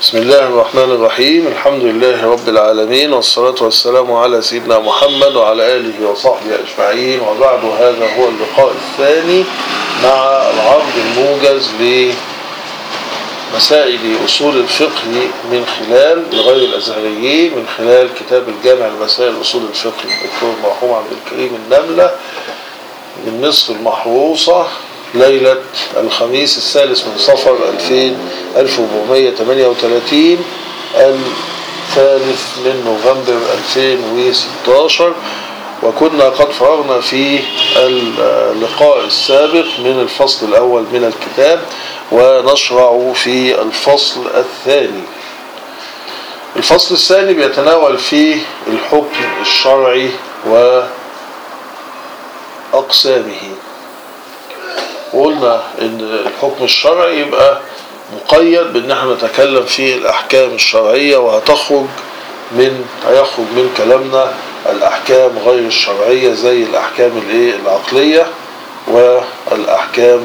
بسم الله الرحمن الرحيم الحمد لله رب العالمين والصلاة والسلام على سيدنا محمد وعلى آله وصحبه أجمعين وبعد هذا هو اللقاء الثاني مع العرض الموجز لمسائل أصول الفقه من خلال لغير الأزهريين من خلال كتاب الجامع لمسائل أصول الفقه الدكتور مرحوم عبد الكريم النملة من مصر المحروسة ليلة الخميس الثالث من صفر 2000 1438 الثالث من نوفمبر 2016 وكنا قد فرغنا في اللقاء السابق من الفصل الأول من الكتاب ونشرع في الفصل الثاني الفصل الثاني بيتناول فيه الحكم الشرعي وأقسامه وقلنا ان الحكم الشرعي يبقى مقيد بان احنا نتكلم في الاحكام الشرعية وهتخرج من هيخرج من كلامنا الاحكام غير الشرعية زي الاحكام الايه العقلية والاحكام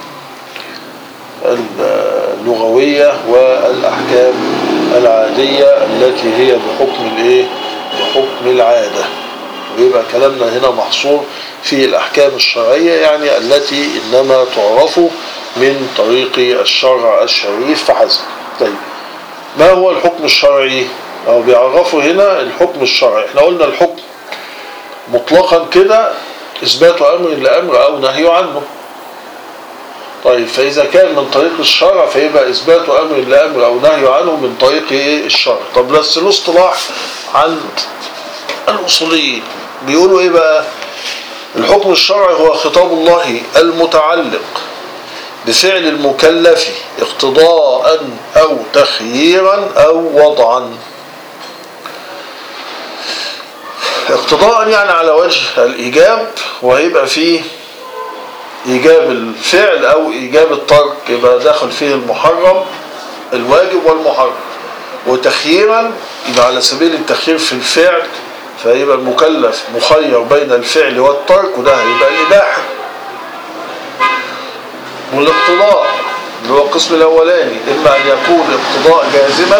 اللغوية والاحكام العادية التي هي بحكم الايه بحكم العادة ويبقى كلامنا هنا محصور في الأحكام الشرعية يعني التي إنما تعرف من طريق الشرع الشريف فحسب طيب ما هو الحكم الشرعي أو بيعرفوا هنا الحكم الشرعي احنا قلنا الحكم مطلقا كده إثبات أمر لأمر أو نهي عنه طيب فإذا كان من طريق الشرع فيبقى إثبات أمر لأمر أو نهي عنه من طريق الشرع طب بس له اصطلاح عند الأصوليين بيقولوا إيه بقى الحكم الشرعي هو خطاب الله المتعلق بفعل المكلف اقتضاء أو تخييرا أو وضعا اقتضاء يعني على وجه الإيجاب وهيبقى فيه إيجاب الفعل أو إيجاب الترك يبقى داخل فيه المحرم الواجب والمحرم وتخييرا يبقى على سبيل التخيير في الفعل فيبقى المكلف مخير بين الفعل والترك وده هيبقى الإباحة والاقتضاء اللي هو القسم الأولاني إما أن يكون اقتضاء جازما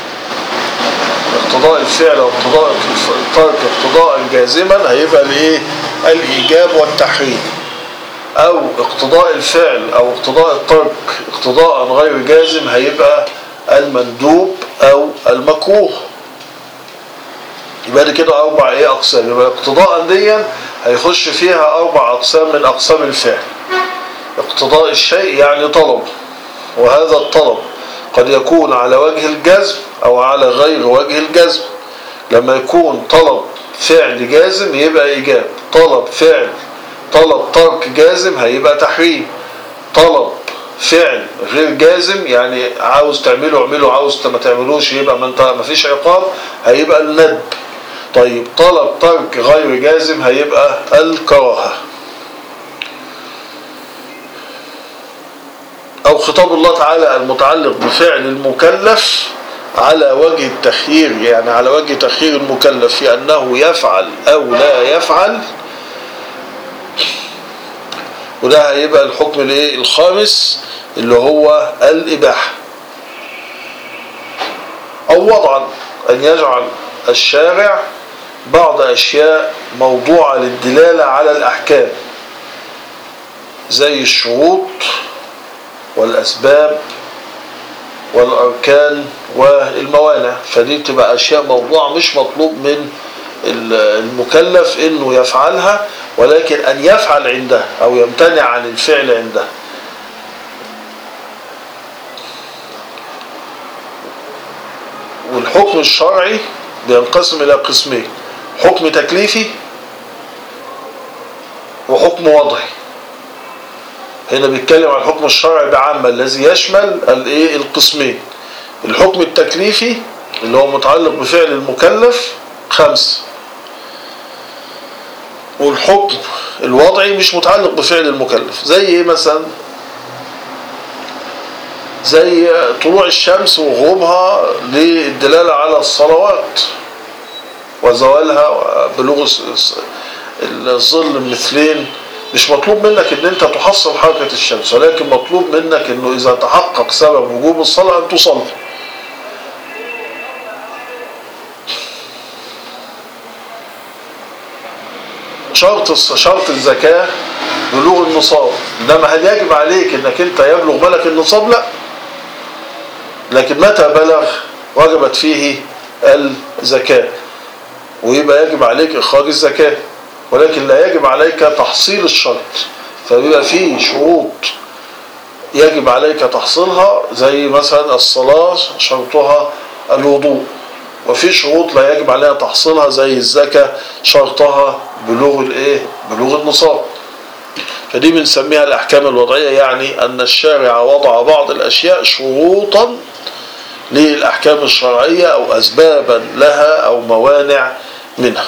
اقتضاء الفعل واقتضاء الترك اقتضاء جازما هيبقى الايه الإيجاب والتحريم أو اقتضاء الفعل أو اقتضاء الترك اقتضاء غير جازم هيبقى المندوب أو المكروه يبقى دي كده أربع إيه أقسام يبقى اقتضاء ديا هيخش فيها أربع أقسام من أقسام الفعل اقتضاء الشيء يعني طلب وهذا الطلب قد يكون على وجه الجزم أو على غير وجه الجزم لما يكون طلب فعل جازم يبقى إيجاب طلب فعل طلب ترك جازم هيبقى تحريم طلب فعل غير جازم يعني عاوز تعمله اعمله عاوز ما تعملوش يبقى ما انت ما فيش عقاب هيبقى الندب طيب طلب ترك غير جازم هيبقى الكراهة أو خطاب الله تعالى المتعلق بفعل المكلف على وجه التخيير يعني على وجه تخيير المكلف في أنه يفعل أو لا يفعل وده هيبقى الحكم الايه الخامس اللي هو الإباحة أو وضعا أن يجعل الشارع بعض أشياء موضوعة للدلالة على الأحكام زي الشروط والأسباب والأركان والموانع فدي بتبقى أشياء موضوعة مش مطلوب من المكلف انه يفعلها ولكن ان يفعل عندها او يمتنع عن الفعل عندها والحكم الشرعي بينقسم الى قسمين حكم تكليفي وحكم وضعي هنا بيتكلم عن الحكم الشرعي بعامة الذي يشمل الايه القسمين الحكم التكليفي اللي هو متعلق بفعل المكلف خمس والحكم الوضعي مش متعلق بفعل المكلف زي ايه مثلا زي طلوع الشمس وغروبها للدلالة على الصلوات وزوالها بلوغ الظل مثلين مش مطلوب منك ان انت تحصل حركة الشمس ولكن مطلوب منك انه اذا تحقق سبب وجوب الصلاة ان تصلي شرط شرط الزكاة بلوغ النصاب انما هل يجب عليك انك انت يبلغ ملك النصاب لا لكن متى بلغ وجبت فيه الزكاة ويبقى يجب عليك اخراج الزكاة ولكن لا يجب عليك تحصيل الشرط فبيبقى فيه شروط يجب عليك تحصيلها زي مثلا الصلاة شرطها الوضوء وفي شروط لا يجب عليها تحصيلها زي الزكاة شرطها بلوغ الايه بلوغ النصاب فدي بنسميها الاحكام الوضعية يعني ان الشارع وضع بعض الاشياء شروطا للاحكام الشرعية او اسبابا لها او موانع منها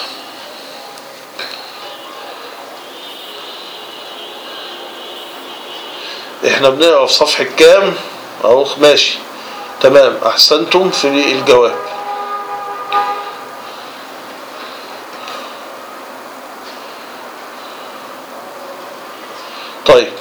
احنا بنقرا في صفحة كام اهو ماشي تمام احسنتم في الجواب طيب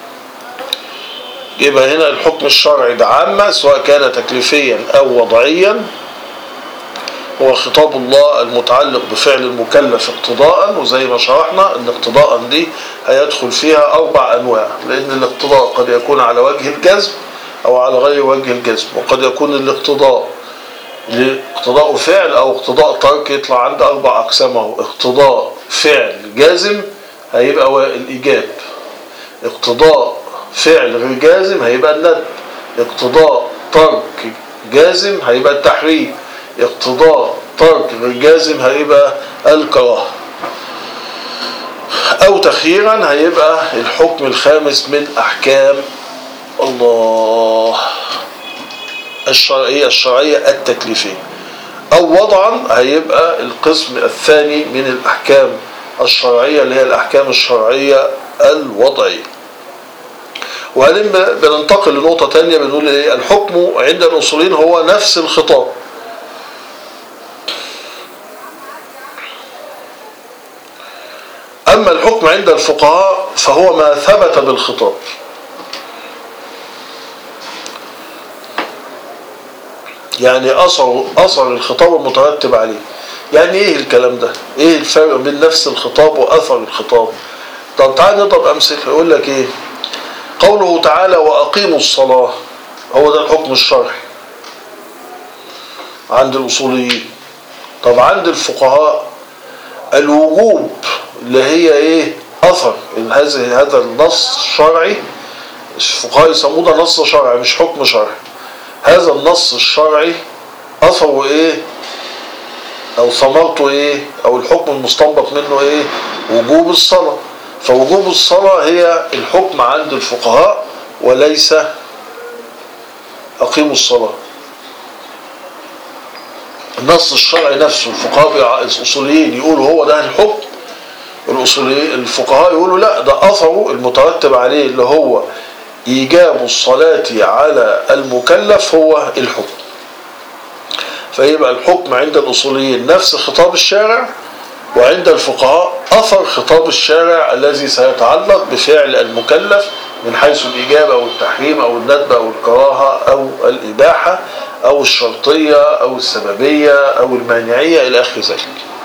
يبقى هنا الحكم الشرعي ده عامة سواء كان تكليفيا أو وضعيا هو خطاب الله المتعلق بفعل المكلف اقتضاء وزي ما شرحنا ان اقتضاء دي هيدخل فيها أربع أنواع لأن الاقتضاء قد يكون على وجه الجزم أو على غير وجه الجزم وقد يكون الاقتضاء اقتضاء فعل أو اقتضاء ترك يطلع عند أربع أقسام اهو اقتضاء فعل جازم هيبقى الإيجاب اقتضاء فعل غير جازم هيبقى الندب اقتضاء ترك جازم هيبقى التحريم اقتضاء ترك غير جازم هيبقى الكراهه او تخييرا هيبقى الحكم الخامس من احكام الله الشرعيه الشرعيه التكليفيه او وضعا هيبقى القسم الثاني من الاحكام الشرعيه اللي هي الاحكام الشرعيه الوضعيه وبعدين بننتقل لنقطة تانية بنقول ايه الحكم عند الأصوليين هو نفس الخطاب أما الحكم عند الفقهاء فهو ما ثبت بالخطاب يعني أثر أثر الخطاب المترتب عليه يعني ايه الكلام ده ايه الفرق بين نفس الخطاب واثر الخطاب طب تعال نضرب امثله يقول لك ايه قوله تعالى واقيموا الصلاه هو ده الحكم الشرعي عند الاصوليين طب عند الفقهاء الوجوب اللي هي ايه اثر هذا هذا النص الشرعي الفقهاء يسموه ده نص شرعي مش حكم شرعي هذا النص الشرعي اثره ايه او ثمرته ايه او الحكم المستنبط منه ايه وجوب الصلاة فوجوب الصلاة هي الحكم عند الفقهاء وليس اقيموا الصلاة النص الشرعي نفسه الفقهاء الاصوليين يقولوا هو ده الحكم الاصوليين الفقهاء يقولوا لا ده اثره المترتب عليه اللي هو ايجاب الصلاة على المكلف هو الحكم فيبقى الحكم عند الأصوليين نفس خطاب الشارع وعند الفقهاء أثر خطاب الشارع الذي سيتعلق بفعل المكلف من حيث الإجابة أو التحريم أو الندب أو الكراهة أو الإباحة أو الشرطية أو السببية أو المانعية إلى آخر ذلك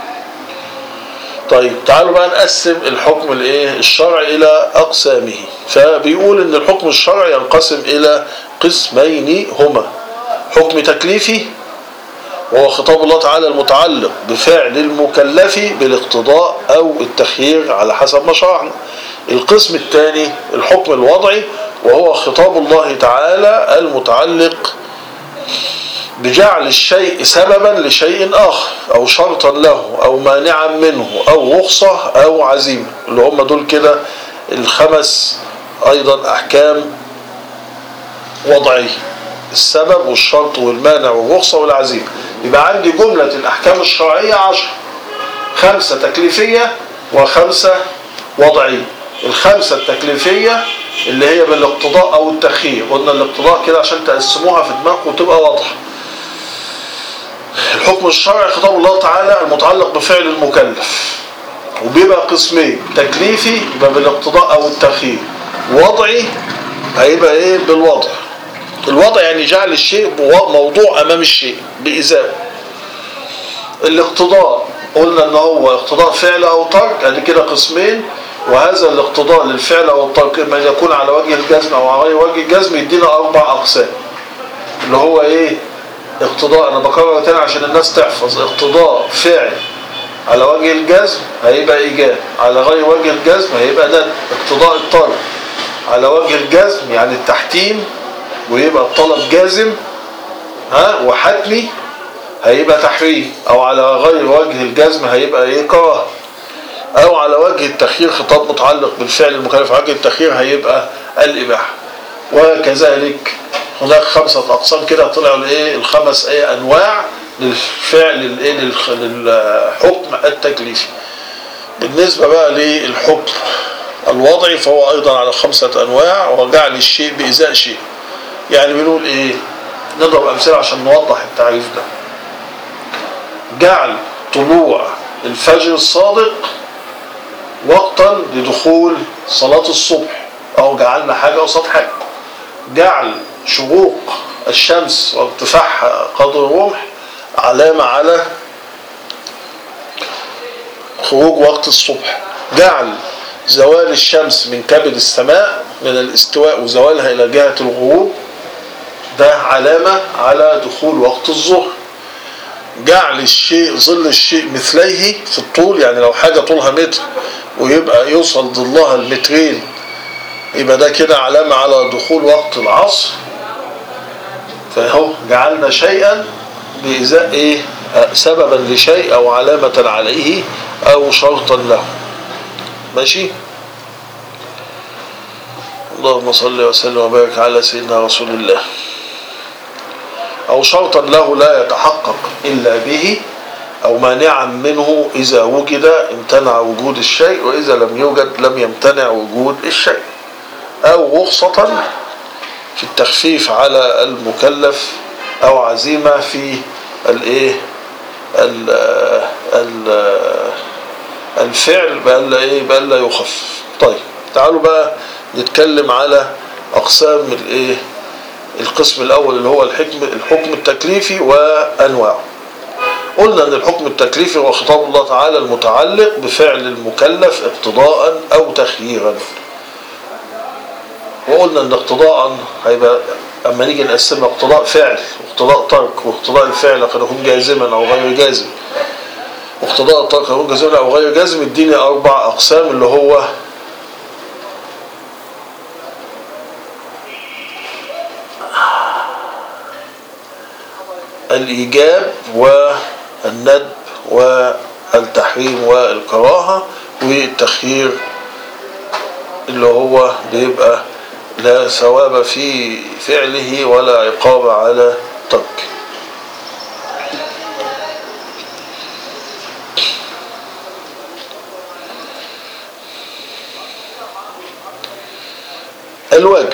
طيب تعالوا بقى نقسم الحكم الايه الشرعي الى اقسامه فبيقول ان الحكم الشرعي ينقسم الى قسمين هما حكم تكليفي وهو خطاب الله تعالى المتعلق بفعل المكلف بالاقتضاء او التخيير على حسب ما شرعنا القسم الثاني الحكم الوضعي وهو خطاب الله تعالى المتعلق بجعل الشيء سببا لشيء آخر أو شرطا له أو مانعا منه أو رخصة أو عزيمة اللي هم دول كده الخمس أيضا أحكام وضعية السبب والشرط والمانع والرخصة والعزيمة يبقى عندي جملة الأحكام الشرعية عشر خمسة تكليفية وخمسة وضعية الخمسة التكليفية اللي هي بالاقتضاء أو التخيير قلنا الاقتضاء كده عشان تقسموها في دماغكم وتبقى واضحة الحكم الشرعي خطاب الله تعالى المتعلق بفعل المكلف وبيبقى قسمين تكليفي يبقى بالاقتضاء او التخيير وضعي هيبقى ايه بالوضع الوضع يعني جعل الشيء موضوع امام الشيء بإزاء الاقتضاء قلنا ان هو اقتضاء فعل او ترك ادي كده قسمين وهذا الاقتضاء للفعل او الترك اما ان يكون على وجه الجزم او على غير وجه الجزم يدينا اربع اقسام اللي هو ايه اقتضاء انا بكرر تاني عشان الناس تحفظ اقتضاء فعل على وجه الجزم هيبقى ايجاب على غير وجه الجزم هيبقى ندب اقتضاء الطلب على وجه الجزم يعني التحتيم ويبقى الطلب جازم ها وحتمي هيبقى تحريم او على غير وجه الجزم هيبقى ايه كراهه او على وجه التخيير خطاب متعلق بالفعل المكلف على وجه التخيير هيبقى الاباحه وكذلك هناك خمسة أقسام كده طلعوا الايه الخمس ايه أنواع للفعل الايه للخ- للحكم التكليفي بالنسبة بقى للحكم الوضعي فهو أيضا على خمسة أنواع وجعل الشيء بإزاء شيء يعني بنقول إيه نضرب أمثلة عشان نوضح التعريف ده جعل طلوع الفجر الصادق وقتا لدخول صلاة الصبح أو جعلنا حاجة قصاد حاجة جعل شروق الشمس وارتفاعها قدر الرمح علامة على خروج وقت الصبح جعل زوال الشمس من كبد السماء من الاستواء وزوالها إلى جهة الغروب ده علامة على دخول وقت الظهر جعل الشيء ظل الشيء مثليه في الطول يعني لو حاجة طولها متر ويبقى يوصل ظلها المترين يبقى ده كده علامة على دخول وقت العصر فهو جعلنا شيئا بإزاء إيه آه، سببا لشيء أو علامة عليه أو شرطا له ماشي اللهم صل وسلم وبارك على سيدنا رسول الله أو شرطا له لا يتحقق إلا به أو مانعا منه إذا وجد امتنع وجود الشيء وإذا لم يوجد لم يمتنع وجود الشيء أو رخصة في التخفيف على المكلف أو عزيمة في الإيه ال ال الفعل بألا إيه بألا يخفف طيب تعالوا بقى نتكلم على أقسام الإيه القسم الأول اللي هو الحكم الحكم التكليفي وأنواعه قلنا أن الحكم التكليفي هو خطاب الله تعالى المتعلق بفعل المكلف اقتضاء أو تخييرا وقلنا ان اقتضاء هيبقى اما نيجي نقسمها اقتضاء فعل واقتضاء ترك واقتضاء الفعل قد يكون جازما او غير جازم واقتضاء الترك قد يكون جازما او غير جازم اديني اربع اقسام اللي هو الايجاب والندب والتحريم والكراهه والتخيير اللي هو بيبقى لا ثواب في فعله ولا عقاب على ترك الواجب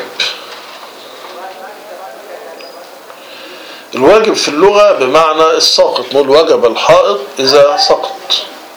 الواجب في اللغة بمعنى الساقط نقول وجب الحائط إذا سقط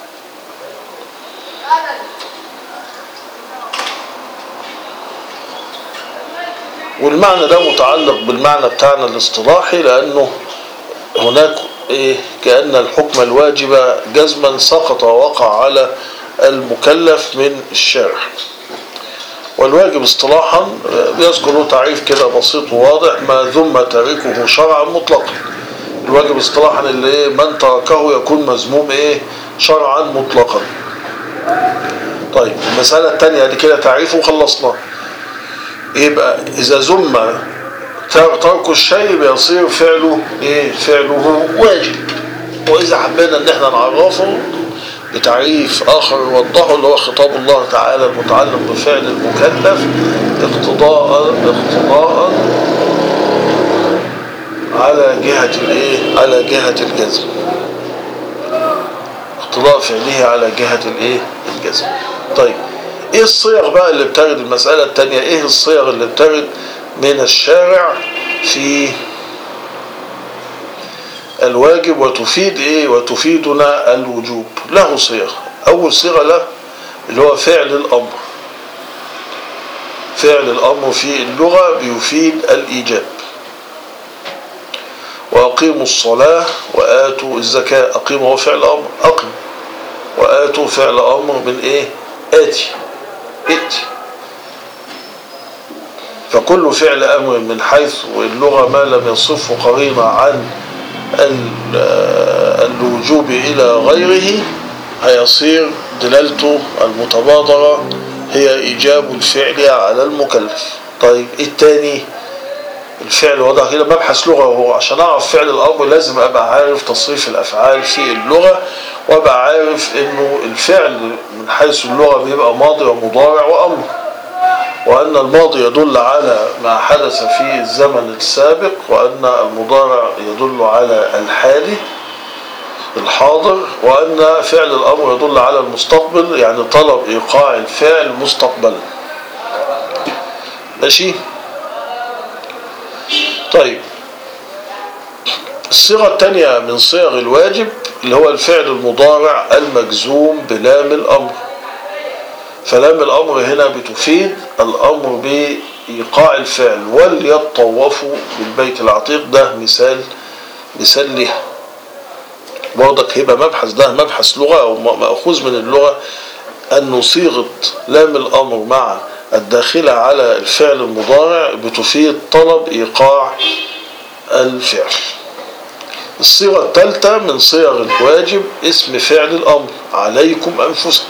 والمعنى ده متعلق بالمعنى بتاعنا الاصطلاحي لأنه هناك إيه كأن الحكم الواجب جزما سقط ووقع على المكلف من الشارع والواجب اصطلاحا بيذكر له تعريف كده بسيط وواضح ما ذم تاركه شرعا مطلقا الواجب اصطلاحا اللي إيه من تركه يكون مذموم ايه شرعا مطلقا طيب المسألة الثانية دي كده تعريفه وخلصناه يبقى إذا ذم ترك الشيء بيصير فعله إيه فعله واجب وإذا حبينا إن إحنا نعرفه بتعريف آخر يوضحه اللي هو خطاب الله تعالى المتعلق بفعل المكلف اقتضاء اقتضاء على جهة الإيه على جهة الجزم اقتضاء فعله على جهة الإيه الجزم طيب ايه الصيغ بقى اللي بترد المسألة التانية ايه الصيغ اللي بترد من الشارع في الواجب وتفيد ايه وتفيدنا الوجوب له صيغ اول صيغة له اللي هو فعل الامر فعل الامر في اللغة بيفيد الايجاب واقيموا الصلاة واتوا الزكاة اقيموا هو فعل امر اقم وآتوا فعل أمر من إيه آتي ائتي فكل فعل أمر من حيث اللغة ما لم يصفه قرينة عن الوجوب إلى غيره هيصير دلالته المتبادرة هي إيجاب الفعل على المكلف طيب الثاني الفعل وضع كده مبحث لغة وهو عشان أعرف فعل الأمر لازم أبقى عارف تصريف الأفعال في اللغة وأبقى عارف إنه الفعل من حيث اللغة بيبقى ماضي ومضارع وأمر وأن الماضي يدل على ما حدث في الزمن السابق وأن المضارع يدل على الحالي الحاضر وأن فعل الأمر يدل على المستقبل يعني طلب إيقاع الفعل مستقبلا ماشي طيب الصيغة الثانية من صيغ الواجب اللي هو الفعل المضارع المجزوم بلام الأمر فلام الأمر هنا بتفيد الأمر بإيقاع الفعل وليطوفوا بالبيت العتيق ده مثال مثال لها برضك هيبقى مبحث ده مبحث لغة أو مأخوذ من اللغة أن صيغة لام الأمر مع الداخلة على الفعل المضارع بتفيد طلب إيقاع الفعل الصيغة الثالثة من صيغ الواجب اسم فعل الأمر عليكم أنفسكم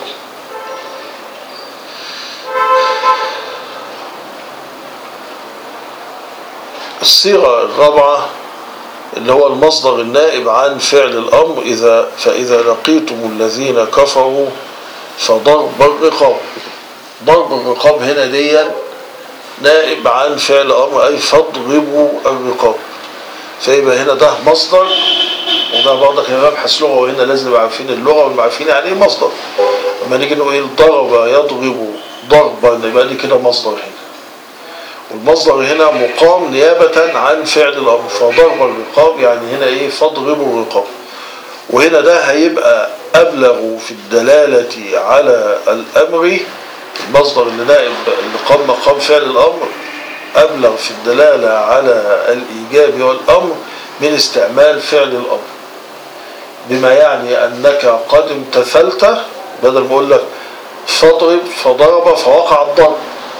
الصيغة الرابعة اللي هو المصدر النائب عن فعل الأمر إذا فإذا لقيتم الذين كفروا فضرب الرقاب ضرب الرقاب هنا دي نائب عن فعل أمر أي فاضربوا الرقاب فيبقى هنا ده مصدر وده برضك هنا مبحث لغة وهنا لازم نبقى عارفين اللغة ونبقى عارفين يعني ايه مصدر لما نيجي نقول ايه ضرب يضرب ضربا يبقى دي كده مصدر هنا والمصدر هنا مقام نيابة عن فعل الأمر فضرب الرقاب يعني هنا ايه فاضربوا الرقاب وهنا ده هيبقى أبلغ في الدلالة على الأمر المصدر اللي نائب اللي قام مقام فعل الأمر أبلغ في الدلالة على الإيجاب والأمر من استعمال فعل الأمر بما يعني أنك قد امتثلت بدل ما أقول لك فاضرب فضرب فوقع الضرب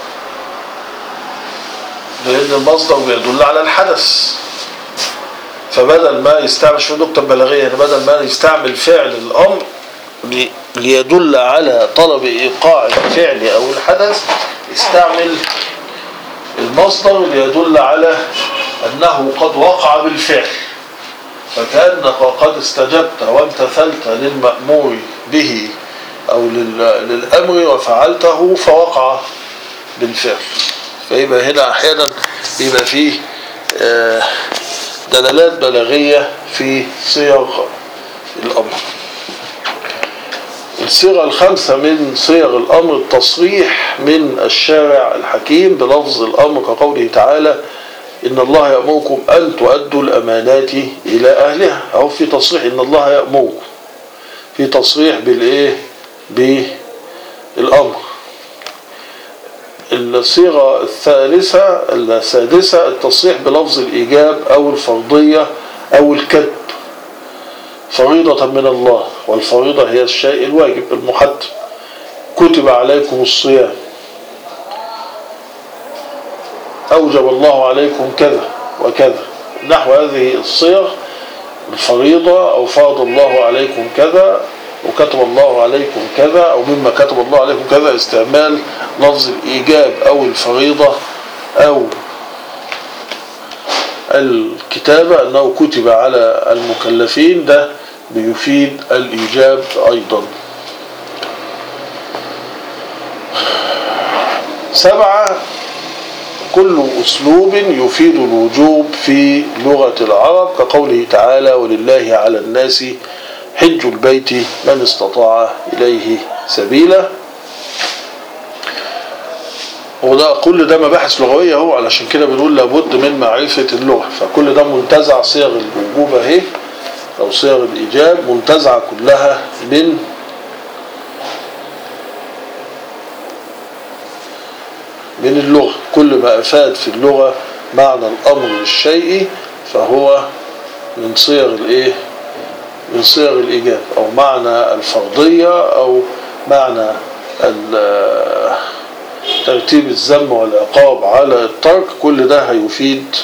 لأن المصدر بيدل على الحدث فبدل ما يستعمل شو نقطة بلاغية يعني بدل ما يستعمل فعل الأمر ليدل على طلب إيقاع الفعل أو الحدث يستعمل المصدر ليدل على أنه قد وقع بالفعل فكأنك قد استجبت وامتثلت للمأمور به أو للأمر وفعلته فوقع بالفعل فيبقى هنا أحيانا يبقى فيه دلالات بلاغية في صيغ الأمر الصيغة الخامسة من صيغ الأمر التصريح من الشارع الحكيم بلفظ الأمر كقوله تعالى إن الله يأمركم أن تؤدوا الأمانات إلى أهلها أو في تصريح إن الله يأمركم في تصريح بالإيه بالأمر الصيغة الثالثة السادسة التصريح بلفظ الإيجاب أو الفرضية أو الكتب فريضة من الله والفريضة هي الشيء الواجب المحتم كتب عليكم الصيام أوجب الله عليكم كذا وكذا نحو هذه الصيغ الفريضة أو فرض الله عليكم كذا وكتب الله عليكم كذا أو مما كتب الله عليكم كذا استعمال لفظ الإيجاب أو الفريضة أو الكتابة أنه كتب على المكلفين ده بيفيد الإيجاب أيضا سبعة كل أسلوب يفيد الوجوب في لغة العرب كقوله تعالى ولله على الناس حج البيت من استطاع إليه سبيلا وده كل ده مباحث لغوية هو علشان كده بنقول لابد من معرفة اللغة فكل ده منتزع صيغ الوجوب اهي أو صيغ الإيجاب منتزعة كلها من من اللغة كل ما أفاد في اللغة معنى الأمر للشيء فهو من صيغ الإيه من صيغ الإيجاب أو معنى الفرضية أو معنى ال- ترتيب الذم والعقاب على الترك كل ده هيفيد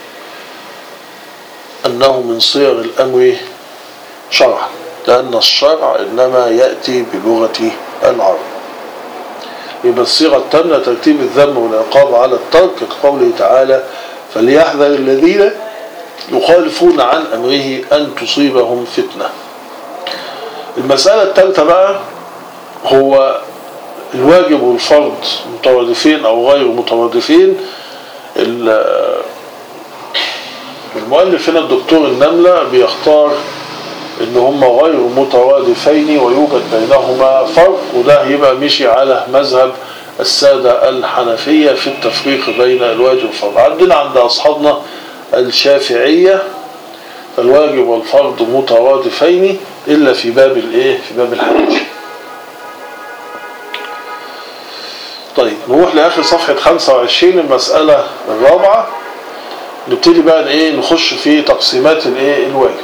أنه من صيغ الأمر شرعا لأن الشرع إنما يأتي بلغة العرب يبقى الصيغة التامة ترتيب الذم والعقاب على الترك كقوله تعالى فليحذر الذين يخالفون عن أمره أن تصيبهم فتنة المسألة الثالثة بقى هو الواجب والفرض مترادفين أو غير مترادفين ال- المؤلف هنا الدكتور النملة بيختار ان هما غير مترادفين ويوجد بينهما فرق وده يبقى مشي على مذهب السادة الحنفية في التفريق بين الواجب والفرض عندنا عند أصحابنا الشافعية الواجب والفرض مترادفين إلا في باب الإيه في باب الحج طيب نروح لآخر صفحة 25 المسألة الرابعة نبتدي بقى ايه نخش في تقسيمات الايه الواجب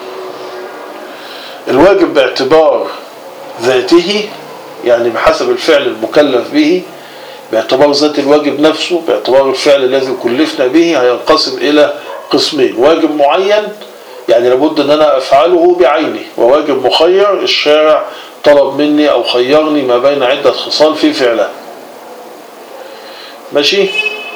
الواجب باعتبار ذاته يعني بحسب الفعل المكلف به باعتبار ذات الواجب نفسه باعتبار الفعل الذي كلفنا به هينقسم الى قسمين واجب معين يعني لابد ان انا افعله بعينه وواجب مخير الشارع طلب مني او خيرني ما بين عدة خصال في فعله ماشي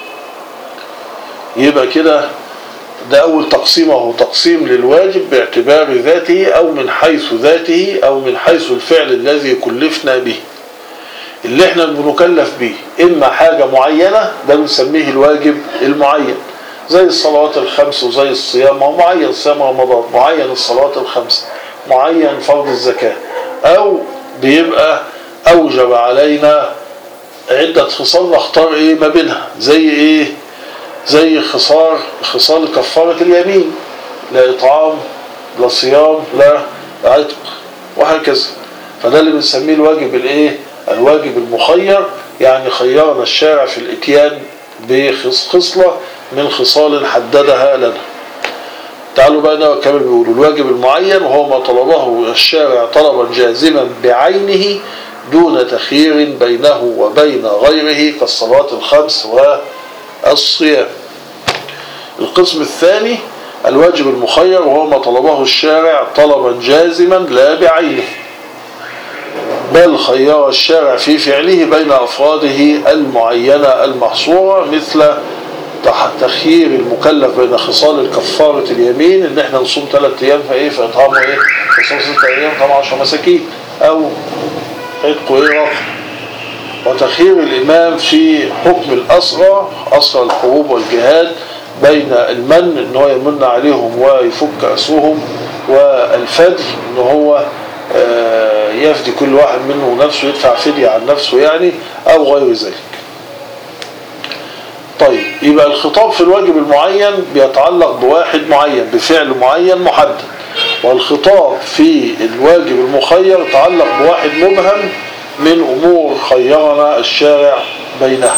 يبقى كده ده أول تقسيم أهو تقسيم للواجب باعتبار ذاته أو من حيث ذاته أو من حيث الفعل الذي كلفنا به اللي احنا بنكلف به إما حاجة معينة ده بنسميه الواجب المعين زي الصلوات الخمس وزي الصيام هو معين صيام رمضان معين الصلوات الخمس معين فرض الزكاة أو بيبقى أوجب علينا عدة خصال نختار إيه ما بينها زي إيه زي خصار خصال كفارة اليمين لا إطعام لا صيام لا عتق وهكذا فده اللي بنسميه الواجب الايه الواجب المخير يعني خيرنا الشارع في الاتيان بخصلة من خصال حددها لنا تعالوا بقى نقرا كمان بيقولوا الواجب المعين وهو ما طلبه الشارع طلبا جازما بعينه دون تخيير بينه وبين غيره كالصلوات الخمس والصيام القسم الثاني الواجب المخير وهو ما طلبه الشارع طلبا جازما لا بعينه بل خير الشارع في فعله بين أفراده المعينة المحصورة مثل تخيير المكلف بين خصال الكفارة اليمين ان احنا نصوم ثلاث ايام فايه فاطعامه ايه فصوم ست ايام طبعا 10 مساكين او عتق ايه رقم وتخيير الامام في حكم الاسرى اسرى الحروب والجهاد بين المن ان هو يمن عليهم ويفك اسرهم والفدي ان هو يفدي كل واحد منه نفسه يدفع فدية عن نفسه يعني او غير ذلك طيب يبقى الخطاب في الواجب المعين بيتعلق بواحد معين بفعل معين محدد والخطاب في الواجب المخير يتعلق بواحد مبهم من امور خيرنا الشارع بينها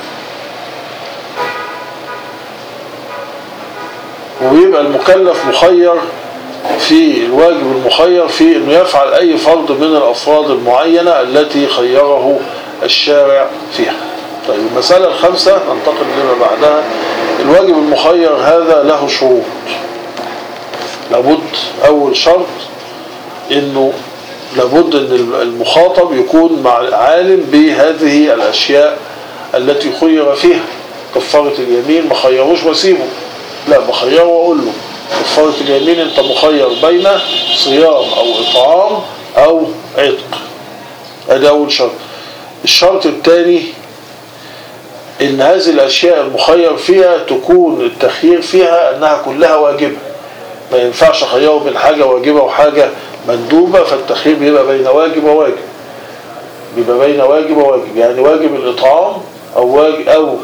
ويبقى المكلف مخير في الواجب المخير في انه يفعل اي فرض من الافراد المعينة التي خيره الشارع فيها طيب المسألة الخامسة ننتقل لما بعدها الواجب المخير هذا له شروط لابد اول شرط انه لابد ان المخاطب يكون مع عالم بهذه الاشياء التي خير فيها كفارة اليمين ما خيروش واسيبه لا بخيره واقول له كفارة اليمين انت مخير بين صيام او اطعام او عتق ادي اول شرط الشرط الثاني ان هذه الاشياء المخير فيها تكون التخيير فيها انها كلها واجبة ما ينفعش اخيره بين حاجة واجبة وحاجة مندوبة فالتخيير بيبقى بين واجب وواجب بيبقى بين واجب وواجب يعني واجب الاطعام او واجب او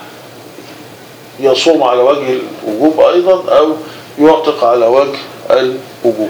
يصوم على وجه الوجوب ايضا او يعتق على وجه الوجوب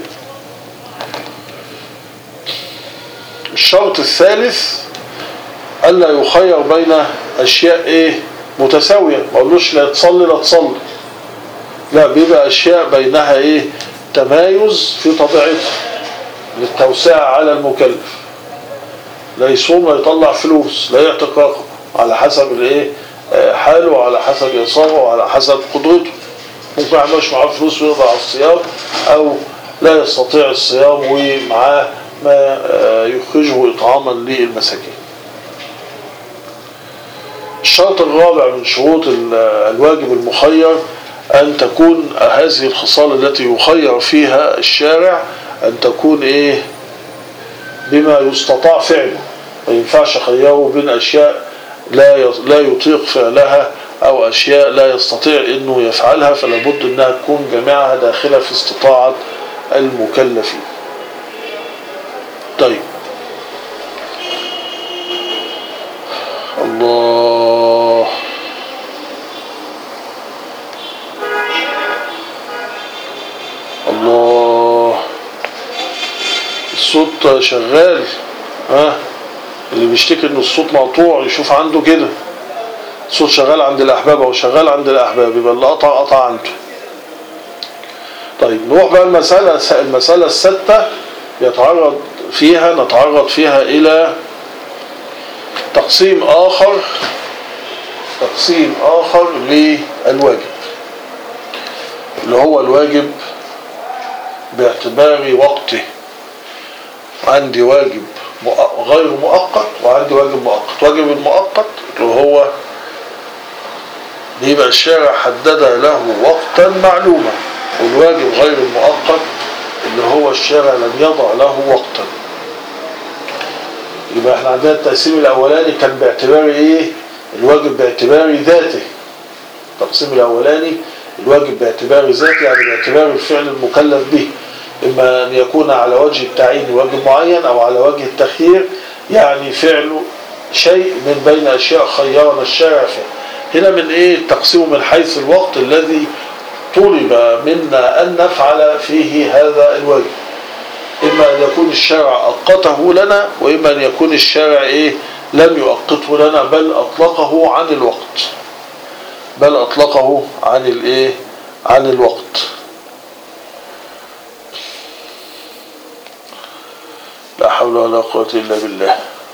الشرط الثالث ألا يخير بين أشياء إيه متساوية ما قلوش لا تصلي لا تصلي لا بيبقى أشياء بينها إيه للتمايز في طبيعتها للتوسعة على المكلف لا يصوم لا يطلع فلوس لا يعتق رقبة على حسب الايه آه، حاله وعلى حسب إصابه وعلى حسب قدرته ممكن يعملش معاه فلوس ويقضي على الصيام أو لا يستطيع الصيام ومعاه ما آه، يخرجه إطعاما للمساكين الشرط الرابع من شروط ال- الواجب المخير أن تكون هذه الخصال التي يخير فيها الشارع أن تكون إيه بما يستطاع فعله ما ينفعش خيره بين أشياء لا ي- لا يطيق فعلها أو أشياء لا يستطيع أنه يفعلها فلا بد أنها تكون جميعها داخلة في استطاعة المكلفين طيب الله الله الصوت شغال ها اللي بيشتكي ان الصوت مقطوع يشوف عنده كده الصوت شغال عند الاحباب او شغال عند الاحباب يبقى اللي قطع قطع عنده طيب نروح بقى المسألة المسألة الستة يتعرض فيها نتعرض فيها إلى تقسيم آخر تقسيم آخر للواجب اللي هو الواجب باعتبار وقته عندي واجب مؤ- غير مؤقت وعندي واجب مؤقت واجب المؤقت اللي هو بيبقى الشارع حدد له وقتا معلوما والواجب غير المؤقت اللي هو الشارع لم يضع له وقتا يبقى احنا عندنا التقسيم الاولاني كان باعتبار ايه الواجب باعتبار ذاته التقسيم الاولاني الواجب باعتبار ذاته يعني باعتبار الفعل المكلف به اما ان يكون على وجه التعيين واجب معين او على وجه التخيير يعني فعل شيء من بين اشياء خيرنا الشارع فيه هنا من ايه التقسيم من حيث الوقت الذي طلب منا ان نفعل فيه هذا الواجب إما أن يكون الشارع أقته لنا وإما أن يكون الشارع إيه لم يؤقته لنا بل أطلقه عن الوقت بل أطلقه عن الإيه عن الوقت لا حول ولا قوة إلا بالله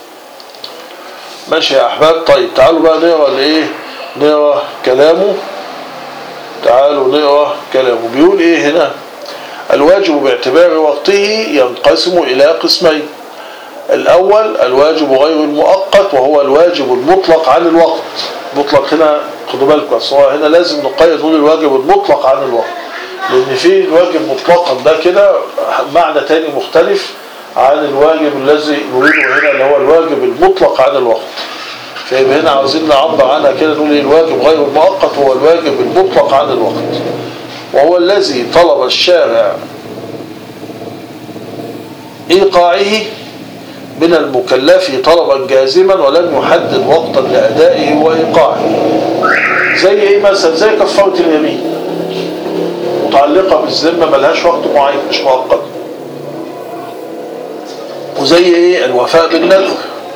ماشي يا أحباب طيب تعالوا بقى نقرأ الإيه نقرأ كلامه تعالوا نقرأ كلامه بيقول إيه هنا الواجب باعتبار وقته ينقسم إلى قسمين الأول الواجب غير المؤقت وهو الواجب المطلق عن الوقت مطلق هنا خدوا بالكم أصل هو هنا لازم نقيد نقول الواجب المطلق عن الوقت لأن في الواجب مطلقا ده كده معنى تاني مختلف عن الواجب الذي نريده هنا اللي هو الواجب المطلق عن الوقت فيبقى هنا عاوزين نعبر عنها كده نقول الواجب غير المؤقت هو الواجب المطلق عن الوقت وهو الذي طلب الشارع إيقاعه من المكلف طلبا جازما ولم يحدد وقتا لأدائه وإيقاعه زي إيه مثلا زي كفارة اليمين متعلقة بالذمة ملهاش وقت معين مش مؤقت وزي إيه الوفاء بالنذر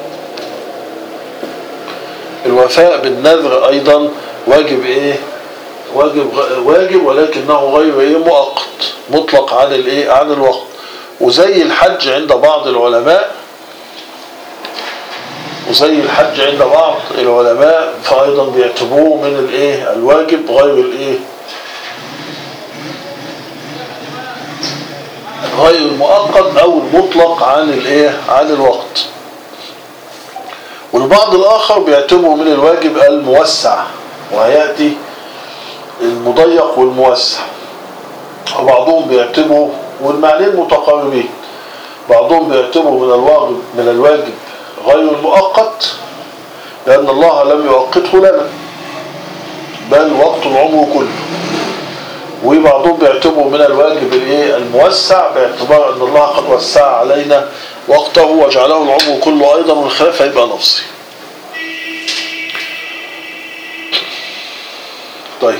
الوفاء بالنذر أيضا واجب إيه واجب واجب ولكنه غير ايه مؤقت مطلق عن الايه عن الوقت وزي الحج عند بعض العلماء وزي الحج عند بعض العلماء فايضا بيعتبروه من الايه الواجب غير الايه غير المؤقت او المطلق عن الايه عن الوقت والبعض الاخر بيعتبره من الواجب الموسع وهياتي المضيق والموسع وبعضهم بيعتبروا والمعنيين متقاربين بعضهم بيعتبروا من الواجب من الواجب غير المؤقت لأن الله لم يؤقته لنا بل وقت العمر كله وبعضهم بيعتبروا من الواجب الايه الموسع باعتبار ان الله قد وسع علينا وقته وجعله العمر كله ايضا والخلاف هيبقى نفسي طيب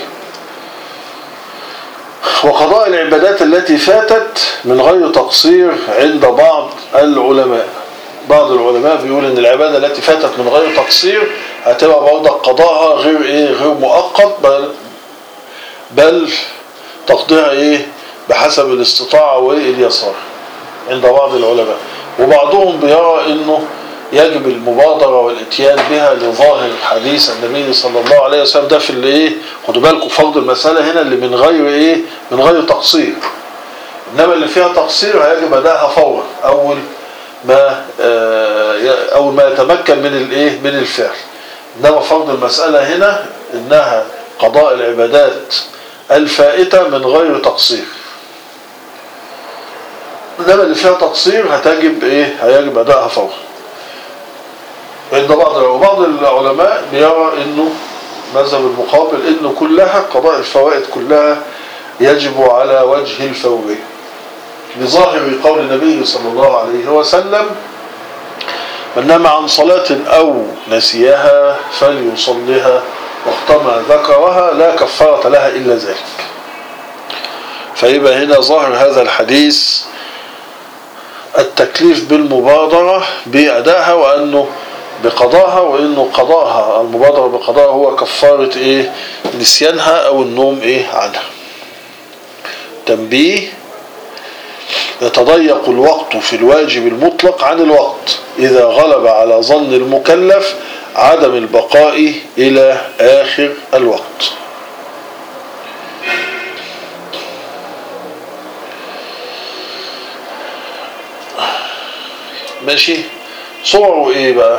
وقضاء العبادات التي فاتت من غير تقصير عند بعض العلماء بعض العلماء بيقول ان العبادة التي فاتت من غير تقصير هتبقى برضه قضاءها غير ايه غير مؤقت بل بل تقضيها ايه بحسب الاستطاعة واليسار عند بعض العلماء وبعضهم بيرى انه يجب المبادرة والاتيان بها لظاهر حديث النبي صلى الله عليه وسلم ده في اللي ايه خدوا بالكم فرض المسألة هنا اللي من غير ايه من غير تقصير انما اللي فيها تقصير هيجب ادائها فورا اول ما آه اول ما يتمكن من الايه من الفعل انما فرض المسألة هنا انها قضاء العبادات الفائتة من غير تقصير انما اللي فيها تقصير هتجب ايه هيجب ادائها فورا عند بعض وبعض العلماء بيرى انه مذهب المقابل انه كلها قضاء الفوائد كلها يجب على وجه الفورية لظاهر قول النبي صلى الله عليه وسلم من نام عن صلاة أو نسيها فليصلها وقتما ذكرها لا كفارة لها إلا ذلك فيبقى هنا ظاهر هذا الحديث التكليف بالمبادرة بأدائها وأنه بقضاها وأنه قضاها المبادرة بقضاها هو كفارة إيه نسيانها أو النوم إيه عنها تنبيه يتضيق الوقت في الواجب المطلق عن الوقت إذا غلب على ظن المكلف عدم البقاء إلى آخر الوقت ماشي صوره ايه بقى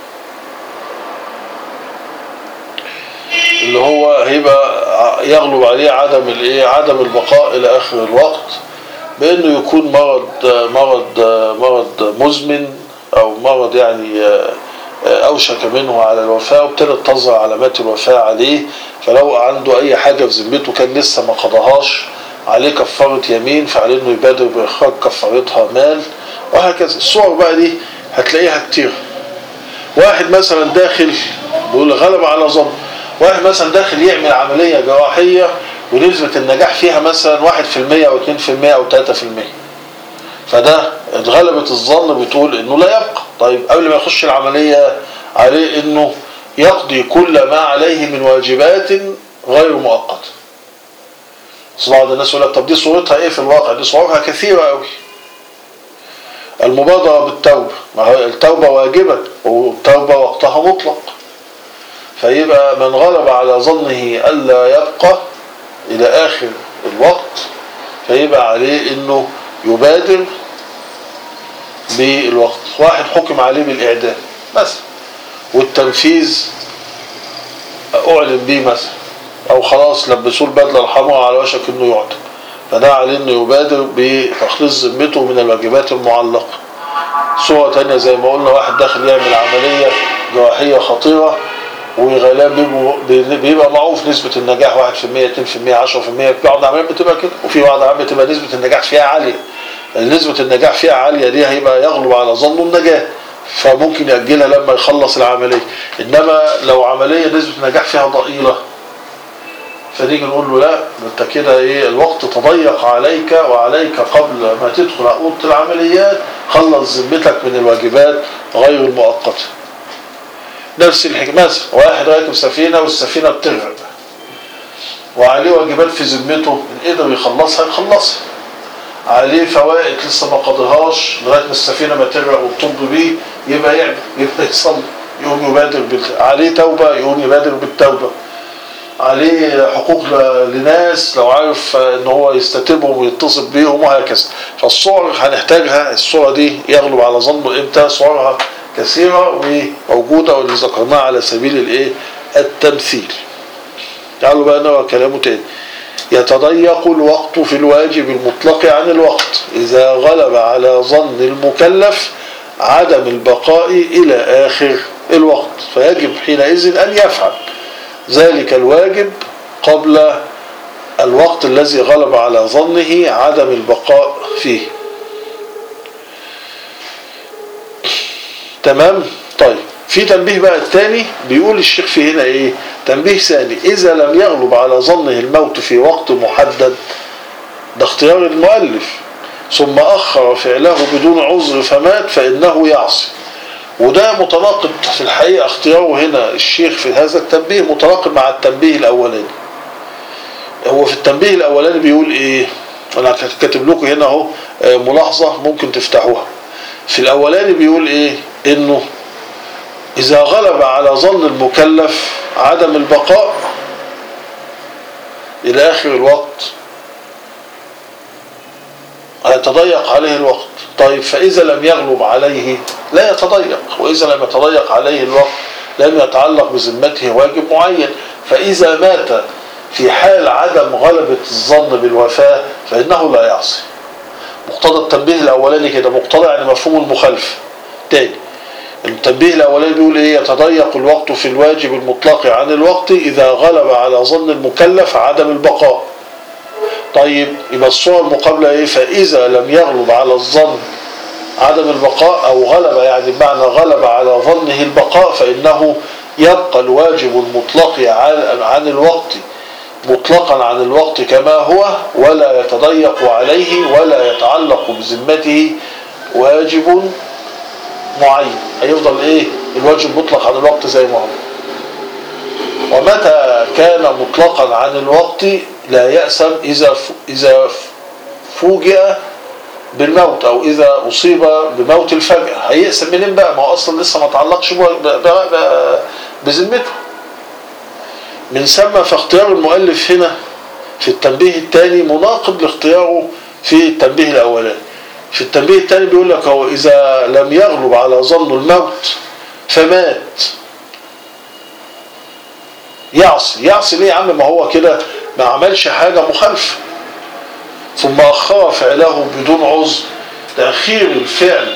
اللي هو هيبقى يغلب عليه عدم الايه عدم البقاء الى اخر الوقت بانه يكون مرض مرض مرض مزمن او مرض يعني اوشك منه على الوفاة وابتدت تظهر علامات الوفاة عليه فلو عنده اي حاجة في ذمته كان لسه ما قضاهاش عليه كفارة يمين فعليه انه يبادر باخراج كفارتها مال وهكذا الصور بقى دي هتلاقيها كتير واحد مثلا داخل بيقول غلب على ظن واحد مثلا داخل يعمل عملية جراحية ونسبة النجاح فيها مثلا واحد في المية او اتنين في المية او تلاتة في المية فده غلبة الظن بتقول انه لا يبقى طيب قبل ما يخش العملية عليه انه يقضي كل ما عليه من واجبات غير مؤقتة بعض الناس يقول لك طب دي صورتها ايه في الواقع دي صورها كثيرة قوي المبادرة بالتوبة ما هو التوبة واجبة والتوبة وقتها مطلق فيبقى من غلب على ظنه ألا يبقى إلى آخر الوقت فيبقى عليه إنه يبادر بالوقت واحد حكم عليه بالإعدام مثلا والتنفيذ أعلن به مثلا أو خلاص لبسوه البدلة الحمراء على وشك إنه يعدم فده عليه إنه يبادر بتخليص ذمته من الواجبات المعلقة صورة تانية زي ما قلنا واحد داخل يعمل عملية جراحية خطيرة وغالبا بيبقى معروف نسبة النجاح 1% 2% 10% في بعض العمليات بتبقى كده وفي بعض العمليات بتبقى نسبة النجاح فيها عالية نسبة النجاح فيها عالية دي هيبقى يغلب على ظنه النجاح فممكن يأجلها لما يخلص العملية إنما لو عملية نسبة النجاح فيها ضئيلة فنيجي نقول له لا انت كده ايه الوقت تضيق عليك وعليك قبل ما تدخل اوضه العمليات خلص ذمتك من الواجبات غير المؤقته نفس الحكمة واحد راكب سفينة والسفينة بتغرق وعليه واجبات في ذمته من قدر يخلصها يخلصها عليه فوائد لسه ما قضيهاش لغايه ما السفينه ما تغرق وتطب بيه يبقى يعمل يبقى يصلي يقوم يبادر بال... عليه توبه يقوم يبادر بالتوبه عليه حقوق لناس لو عارف ان هو يستتبهم ويتصل بيهم وهكذا فالصور هنحتاجها الصورة دي يغلب على ظنه امتى صورها كثيرة وموجودة واللي ذكرناها على سبيل الايه التمثيل تعالوا بقى نرى كلامه تاني يتضيق الوقت في الواجب المطلق عن الوقت إذا غلب على ظن المكلف عدم البقاء إلى آخر الوقت فيجب حينئذ أن يفعل ذلك الواجب قبل الوقت الذي غلب على ظنه عدم البقاء فيه تمام طيب في تنبيه بقى الثاني بيقول الشيخ في هنا ايه تنبيه ثاني اذا لم يغلب على ظنه الموت في وقت محدد ده اختيار المؤلف ثم اخر فعله بدون عذر فمات فانه يعصي وده متناقض في الحقيقة اختياره هنا الشيخ في هذا التنبيه متناقض مع التنبيه الأولاني هو في التنبيه الأولاني بيقول إيه انا كاتب لكم هنا اهو آه، ملاحظه ممكن تفتحوها في الاولاني بيقول ايه انه اذا غلب على ظن المكلف عدم البقاء الى اخر الوقت هيتضيق عليه الوقت طيب فاذا لم يغلب عليه لا يتضيق واذا لم يتضيق عليه الوقت لم يتعلق بذمته واجب معين فاذا مات في حال عدم غلبة الظن بالوفاة فإنه لا يعصي مقتضى التنبيه الأولاني كده مقتضى يعني مفهوم المخالفة تاني التنبيه الأولاني بيقول إيه يتضيق الوقت في الواجب المطلق عن الوقت إذا غلب على ظن المكلف عدم البقاء طيب يبقى الصورة المقابلة إيه فإذا لم يغلب على الظن عدم البقاء أو غلب يعني بمعنى غلب على ظنه البقاء فإنه يبقى الواجب المطلق عن عن الوقت مطلقا عن الوقت كما هو ولا يتضيق عليه ولا يتعلق بذمته واجب معين هيفضل ايه الواجب مطلق عن الوقت زي ما هو ومتى كان مطلقا عن الوقت لا يأسم إذا إذا فوجئ بالموت أو إذا أصيب بموت الفجأة هيأسم منين بقى ما هو أصلا لسه ما تعلقش بذمته من ثم فاختيار المؤلف هنا في التنبيه الثاني مناقض لاختياره في التنبيه الأولاني في التنبيه الثاني بيقول لك هو إذا لم يغلب على ظن الموت فمات يعصي يعصي ليه يا عم ما هو كده ما عملش حاجة مخالفة ثم أخر فعله بدون عذر تأخير الفعل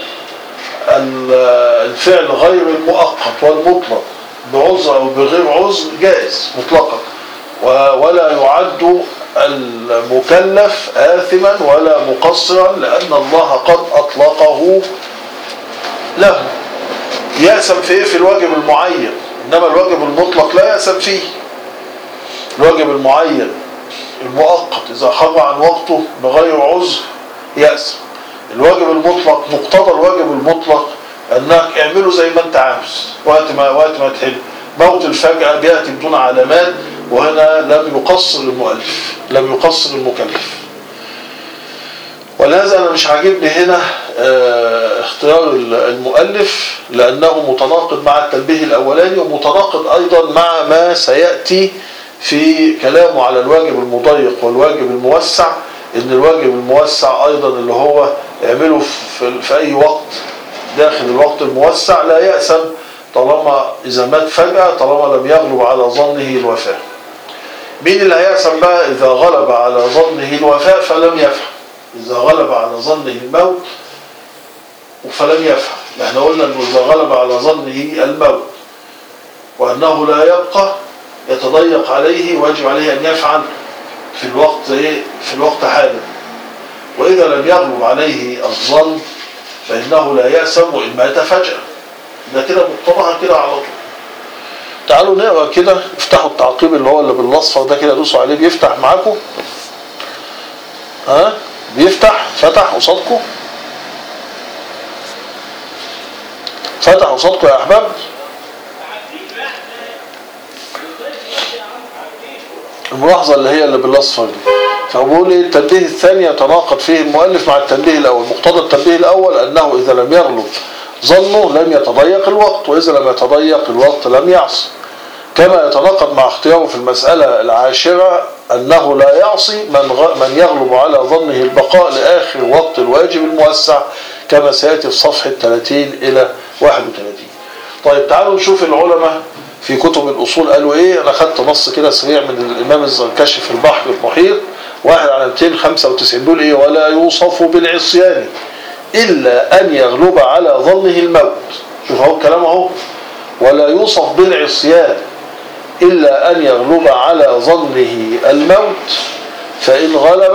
الفعل غير المؤقت والمطلق بعذر أو بغير عذر جائز مطلقا ولا يعد المكلف آثما ولا مقصرا لأن الله قد أطلقه له يأسم في إيه في الواجب المعين إنما الواجب المطلق لا يأسم فيه الواجب المعين المؤقت إذا خرج عن وقته بغير عذر يأسم الواجب المطلق مقتضى الواجب المطلق انك اعمله زي ما انت عاوز وقت ما وقت ما تحب موت الفجأة بيأتي بدون علامات وهنا لم يقصر المؤلف لم يقصر المكلف ولهذا انا مش عاجبني هنا اه اختيار المؤلف لانه متناقض مع التنبيه الاولاني ومتناقض ايضا مع ما سيأتي في كلامه على الواجب المضيق والواجب الموسع ان الواجب الموسع ايضا اللي هو يعمله في, في اي وقت داخل الوقت الموسع لا يأسم طالما إذا مات فجأة طالما لم يغلب على ظنه الوفاة مين اللي هيأسم بقى إذا غلب على ظنه الوفاة فلم يفهم إذا غلب على ظنه الموت فلم يفهم احنا قلنا انه إذا غلب على ظنه الموت وأنه لا يبقى يتضيق عليه ويجب عليه أن يفعل في الوقت إيه في الوقت حالا وإذا لم يغلب عليه الظن فإنه لا يأسم وإن مات فجأة ده كده مقتضاها كده على طول تعالوا نقرا كده افتحوا التعقيب اللي هو اللي بالاصفر ده كده دوسوا عليه بيفتح معاكم ها بيفتح فتح قصادكم فتح قصادكم يا احباب الملاحظه اللي هي اللي بالاصفر دي فبقول ايه التنبيه الثاني يتناقض فيه المؤلف مع التنبيه الاول مقتضى التنبيه الاول انه اذا لم يغلب ظنه لم يتضيق الوقت واذا لم يتضيق الوقت لم يعصي كما يتناقض مع اختياره في المسألة العاشرة أنه لا يعصي من, غ... من يغلب على ظنه البقاء لآخر وقت الواجب الموسع كما سيأتي في صفحة 30 إلى 31 طيب تعالوا نشوف العلماء في كتب الأصول قالوا إيه أنا خدت نص كده سريع من الإمام الزركشي في البحر المحيط واحد على 295 دول إيه ولا يوصف بالعصيان إلا أن يغلب على ظنه الموت شوف اهو الكلام اهو ولا يوصف بالعصيان إلا أن يغلب على ظنه الموت فإن غلب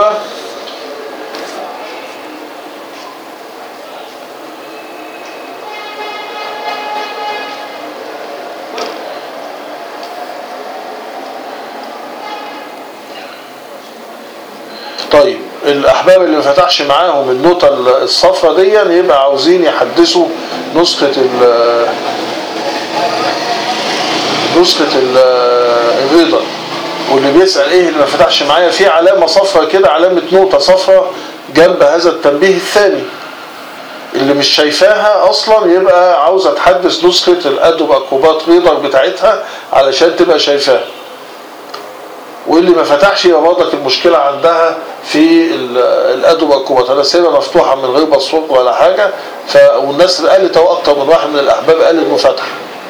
طيب الأحباب اللي ما فتحش معاهم النوتة الصفرة دي يبقى عاوزين يحدثوا نسخة ال نسخة الرضا واللي بيسأل ايه اللي ما فتحش معايا في علامة صفرة كده علامة نقطة صفرة جنب هذا التنبيه الثاني اللي مش شايفاها اصلا يبقى عاوزة تحدث نسخة الادوب اكروبات ريدر بتاعتها علشان تبقى شايفاها واللي ما فتحش يبقى برضك المشكلة عندها في الادوب اكروبات انا سايبها مفتوحة من غير باسورد ولا حاجة ف... والناس اللي قالت اهو اكتر من واحد من الاحباب قال انه فتح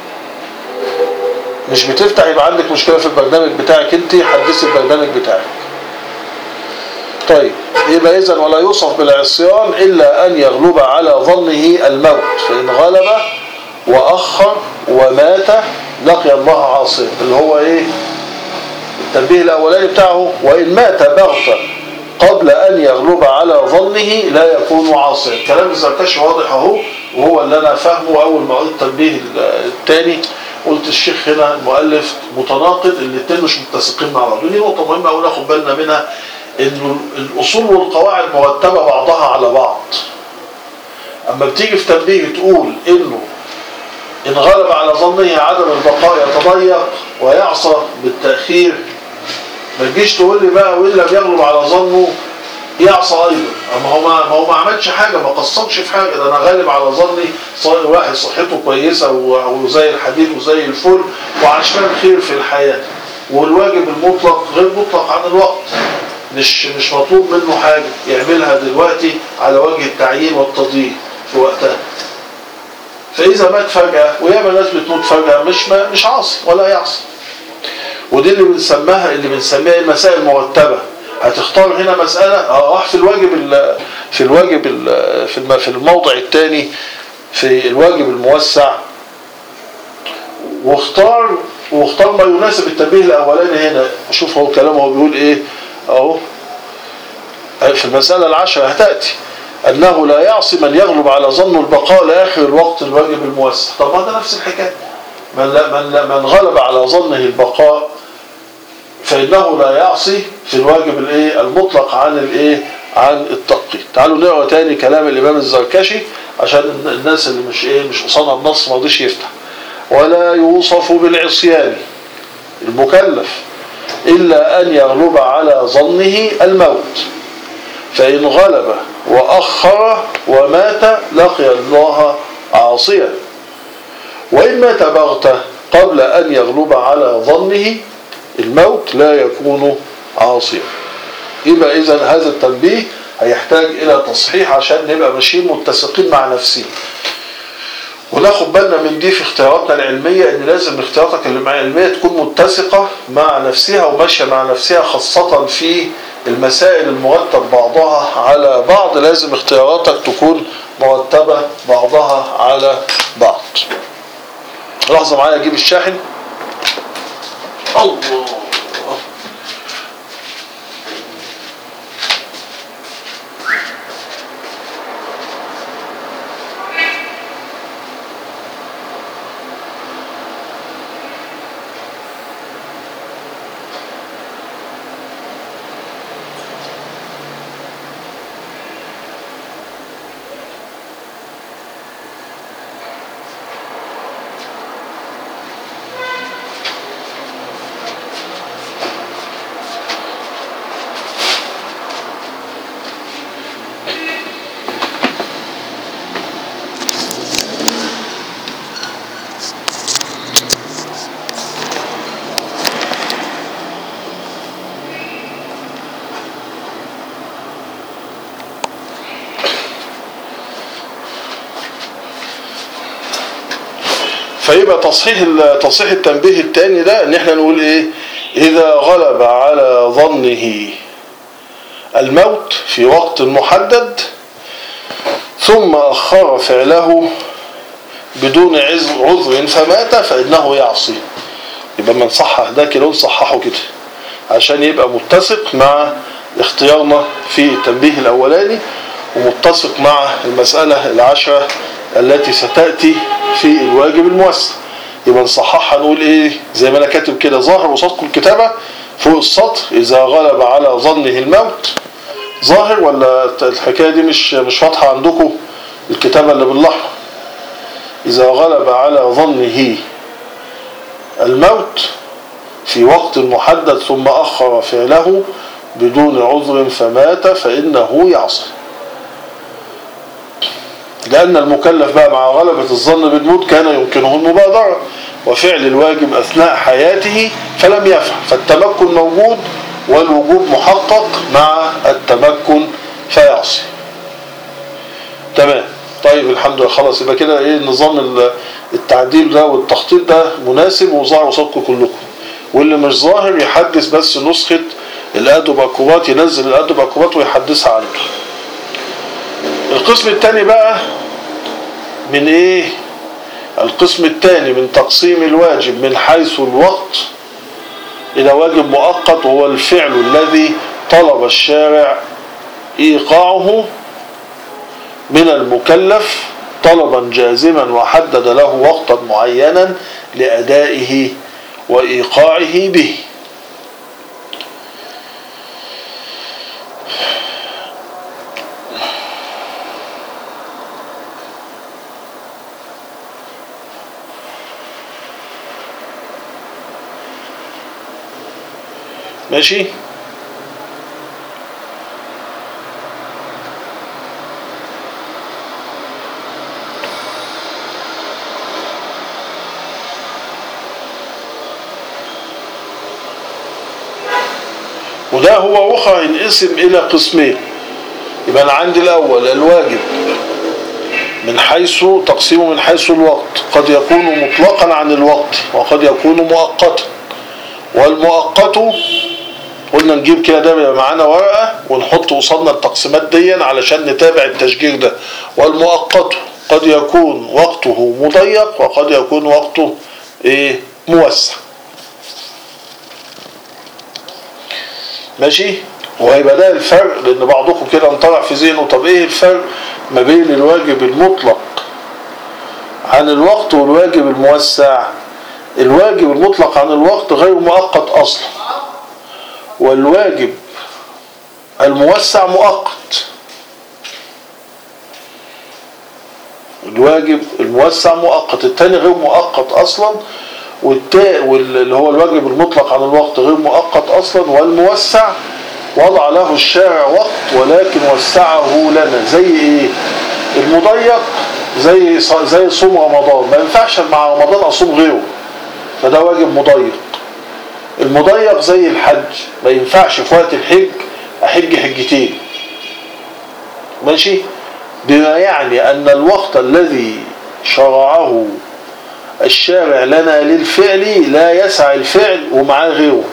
مش بتفتح يبقى عندك مشكلة في البرنامج بتاعك انت حدثي البرنامج بتاعك طيب يبقى اذا ولا يوصف بالعصيان الا ان يغلب على ظنه الموت فان غلب واخر ومات لقي الله عاصيا اللي هو ايه التنبيه الاولاني بتاعه وان مات بغتا قبل ان يغلب على ظنه لا يكون عاصيا كلام الزركشي واضح اهو وهو اللي انا فاهمه اول ما قلت التنبيه الثاني قلت الشيخ هنا المؤلف متناقض الاثنين مش متسقين مع بعض ودي نقطه مهمه قوي ناخد بالنا منها انه الاصول والقواعد مرتبه بعضها على بعض اما بتيجي في تنبيه تقول انه ان غلب على ظنه عدم البقاء يتضيق ويعصى بالتاخير ما تجيش تقول لي بقى وان لم يغلب على ظنه يعصى ايضا اما هو ما هو ما عملش حاجه ما قصرش في حاجه ده انا غالب على ظني واحد صحته كويسه وزي الحديد وزي الفل وعشان خير في الحياه والواجب المطلق غير مطلق عن الوقت مش مش مطلوب منه حاجه يعملها دلوقتي على وجه التعيين والتضييق في وقتها فاذا مات فجاه وياما ناس بتموت فجاه مش ما مش عاصي ولا يعصي ودي اللي بنسميها اللي بنسميها المسائل مرتبه هتختار هنا مسألة راح في الواجب ال في الواجب ال في في الموضع الثاني في الواجب الموسع واختار واختار ما يناسب التنبيه الاولاني هنا شوف هو كلامه هو بيقول ايه اهو في المسألة العشرة هتأتي أنه لا يعصي من يغلب على ظن البقاء لآخر الوقت الواجب الموسع طب ما ده نفس الحكاية من, من, من غلب على ظنه البقاء فإنه لا يعصي في الواجب الايه المطلق عن الايه عن التقي تعالوا نقرا تاني كلام الامام الزركشي عشان الناس اللي مش ايه مش قصادها النص ما رضيش يفتح ولا يوصف بالعصيان المكلف الا ان يغلب على ظنه الموت فان غلب واخر ومات لقي الله عاصيا وان مات بغته قبل ان يغلب على ظنه الموت لا يكون عاصيا يبقى اذا هذا التنبيه هيحتاج الى تصحيح عشان نبقى ماشيين متسقين مع نفسنا وناخد بالنا من دي في اختياراتنا العلمية ان لازم اختياراتك العلمية تكون متسقة مع نفسها وماشية مع نفسها خاصة في المسائل المرتب بعضها على بعض لازم اختياراتك تكون مرتبة بعضها على بعض لحظة معايا اجيب الشاحن الله فيبقى تصحيح تصحيح التنبيه الثاني ده ان احنا نقول ايه اذا غلب على ظنه الموت في وقت محدد ثم اخر فعله بدون عذر فمات فانه يعصي يبقى ما نصحح ده كده نصححه كده عشان يبقى متسق مع اختيارنا في التنبيه الاولاني ومتسق مع المسألة العشرة التي ستأتي في الواجب الموسع يبقى نصححها نقول ايه زي ما انا كاتب كده ظاهر وسطكم الكتابة فوق السطر اذا غلب على ظنه الموت ظاهر ولا الحكاية دي مش مش واضحة عندكم الكتابة اللي بالاحمر اذا غلب على ظنه الموت في وقت محدد ثم أخر فعله بدون عذر فمات فإنه يعصي لأن المكلف بقى مع غلبة الظن بالموت كان يمكنه المبادرة وفعل الواجب أثناء حياته فلم يفعل فالتمكن موجود والوجوب محقق مع التمكن فيعصي تمام طيب الحمد لله خلاص يبقى كده ايه نظام التعديل ده والتخطيط ده مناسب وظاهر قصادكم كلكم واللي مش ظاهر يحدث بس نسخة الأدب أكوبات ينزل الأدب أكوبات ويحدثها عنده القسم الثاني بقى من ايه القسم الثاني من تقسيم الواجب من حيث الوقت إلى واجب مؤقت وهو الفعل الذي طلب الشارع إيقاعه من المكلف طلبا جازما وحدد له وقتا معينا لأدائه وإيقاعه به ماشي وده هو وخى ينقسم الى قسمين يبقى انا عندي الاول الواجب من حيث تقسيمه من حيث الوقت قد يكون مطلقا عن الوقت وقد يكون مؤقتا والمؤقت قلنا نجيب كده ده يبقى معانا ورقه ونحط قصادنا التقسيمات دي علشان نتابع التشجير ده والمؤقت قد يكون وقته مضيق وقد يكون وقته ايه موسع ماشي وهيبقى ده الفرق لان بعضكم كده انطلع في ذهنه طب ايه الفرق ما بين الواجب المطلق عن الوقت والواجب الموسع الواجب المطلق عن الوقت غير مؤقت اصلا والواجب الموسع مؤقت الواجب الموسع مؤقت الثاني غير مؤقت اصلا والتا واللي هو الواجب المطلق عن الوقت غير مؤقت اصلا والموسع وضع له الشارع وقت ولكن وسعه لنا زي ايه المضيق زي زي صوم رمضان ما ينفعش مع رمضان اصوم غيره فده واجب مضيق المضيق زي الحج ما ينفعش في وقت الحج احج حجتين ماشي بما يعني ان الوقت الذي شرعه الشارع لنا للفعل لا يسع الفعل ومعاه غيره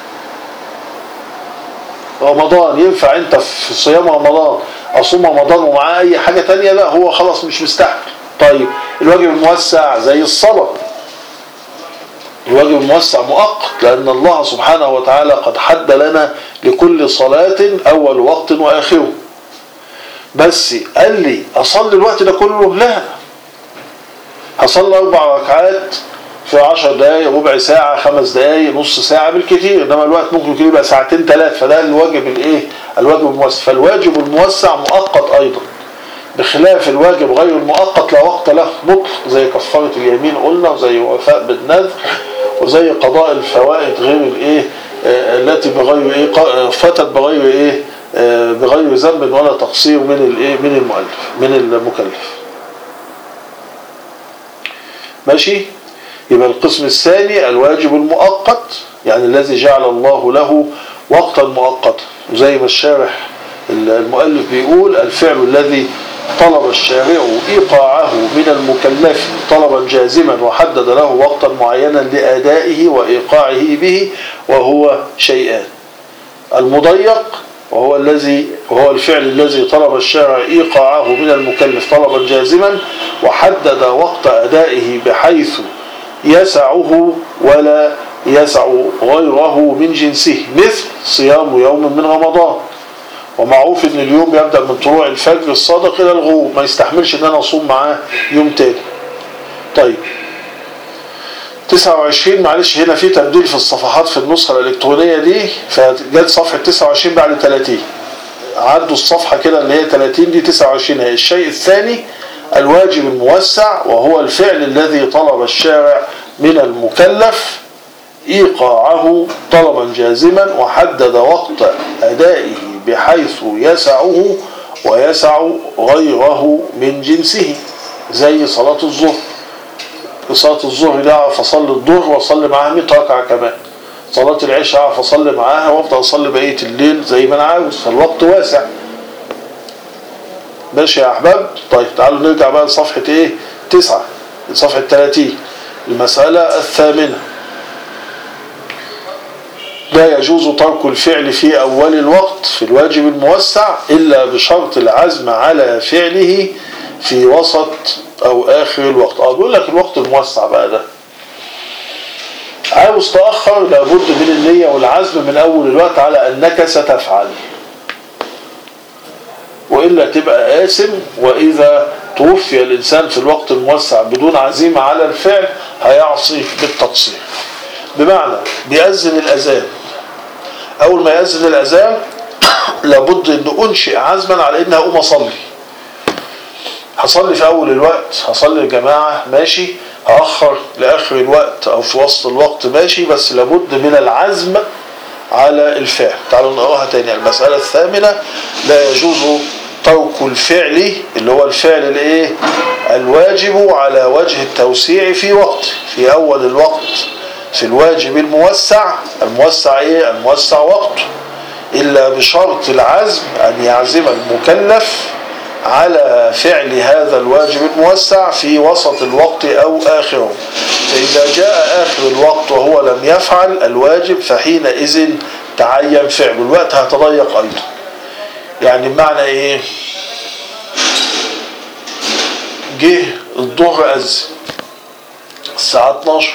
رمضان ينفع انت في صيام رمضان اصوم رمضان ومعاه اي حاجة تانية لا هو خلاص مش مستحمل طيب الواجب الموسع زي الصلاة الواجب الموسع مؤقت لأن الله سبحانه وتعالى قد حد لنا لكل صلاة أول وقت وآخره بس قال لي أصلي الوقت ده كله لا هصلي أربع ركعات في عشر دقايق ربع ساعة خمس دقايق نص ساعة بالكثير إنما الوقت ممكن يكون يبقى ساعتين ثلاث فده الواجب الإيه؟ الواجب الموسع فالواجب الموسع مؤقت أيضا بخلاف الواجب غير المؤقت لا وقت له مطلق زي كفارة اليمين قلنا وزي وفاء بالنذر وزي قضاء الفوائد غير الايه التي بغير ايه فاتت بغير ايه بغير ذنب ولا تقصير من الايه من المؤلف من المكلف ماشي يبقى القسم الثاني الواجب المؤقت يعني الذي جعل الله له وقتا مؤقتا وزي ما الشارح المؤلف بيقول الفعل الذي طلب الشارع إيقاعه من المكلف طلبا جازما وحدد له وقتا معينا لأدائه وإيقاعه به وهو شيئان المضيق وهو الذي وهو الفعل الذي طلب الشارع إيقاعه من المكلف طلبا جازما وحدد وقت أدائه بحيث يسعه ولا يسع غيره من جنسه مثل صيام يوم من رمضان ومعروف ان اليوم يبدأ من طلوع الفجر الصادق الى الغروب ما يستحملش ان انا اصوم معاه يوم تاني طيب 29 معلش هنا في تبديل في الصفحات في النسخة الالكترونية دي فجت صفحة 29 بعد 30 عدوا الصفحة كده اللي هي 30 دي 29 هي الشيء الثاني الواجب الموسع وهو الفعل الذي طلب الشارع من المكلف إيقاعه طلبا جازما وحدد وقت أدائه بحيث يسعه ويسع غيره من جنسه زي صلاة الظهر صلاة الظهر ده أعرف أصلي الظهر وأصلي معاها 100 ركعة كمان صلاة العشاء أعرف أصلي معاها وأفضل أصلي بقية الليل زي ما أنا عاوز فالوقت واسع ماشي يا أحباب طيب تعالوا نرجع بقى لصفحة إيه تسعة لصفحة 30 المسألة الثامنة لا يجوز ترك الفعل في أول الوقت في الواجب الموسع إلا بشرط العزم على فعله في وسط أو آخر الوقت أه بيقول لك الوقت الموسع بقى ده عاوز تأخر لابد من النية والعزم من أول الوقت على أنك ستفعل وإلا تبقى آثم وإذا توفي الإنسان في الوقت الموسع بدون عزيمة على الفعل هيعصي بالتقصير بمعنى بيأذن الأذان أول ما يأذن الأذان لابد أن أنشئ عزما على أن أقوم أصلي هصلي في أول الوقت هصلي الجماعة ماشي هأخر لآخر الوقت أو في وسط الوقت ماشي بس لابد من العزم على الفعل تعالوا نقراها تاني المسألة الثامنة لا يجوز ترك الفعل اللي هو الفعل الايه الواجب على وجه التوسيع في وقت في أول الوقت في الواجب الموسع الموسع ايه الموسع وقته إلا بشرط العزم أن يعزم المكلف على فعل هذا الواجب الموسع في وسط الوقت أو آخره فإذا جاء آخر الوقت وهو لم يفعل الواجب فحينئذ تعين فعله الوقت هيتضيق أيضا يعني بمعنى إيه جه الظهر أذن الساعة 12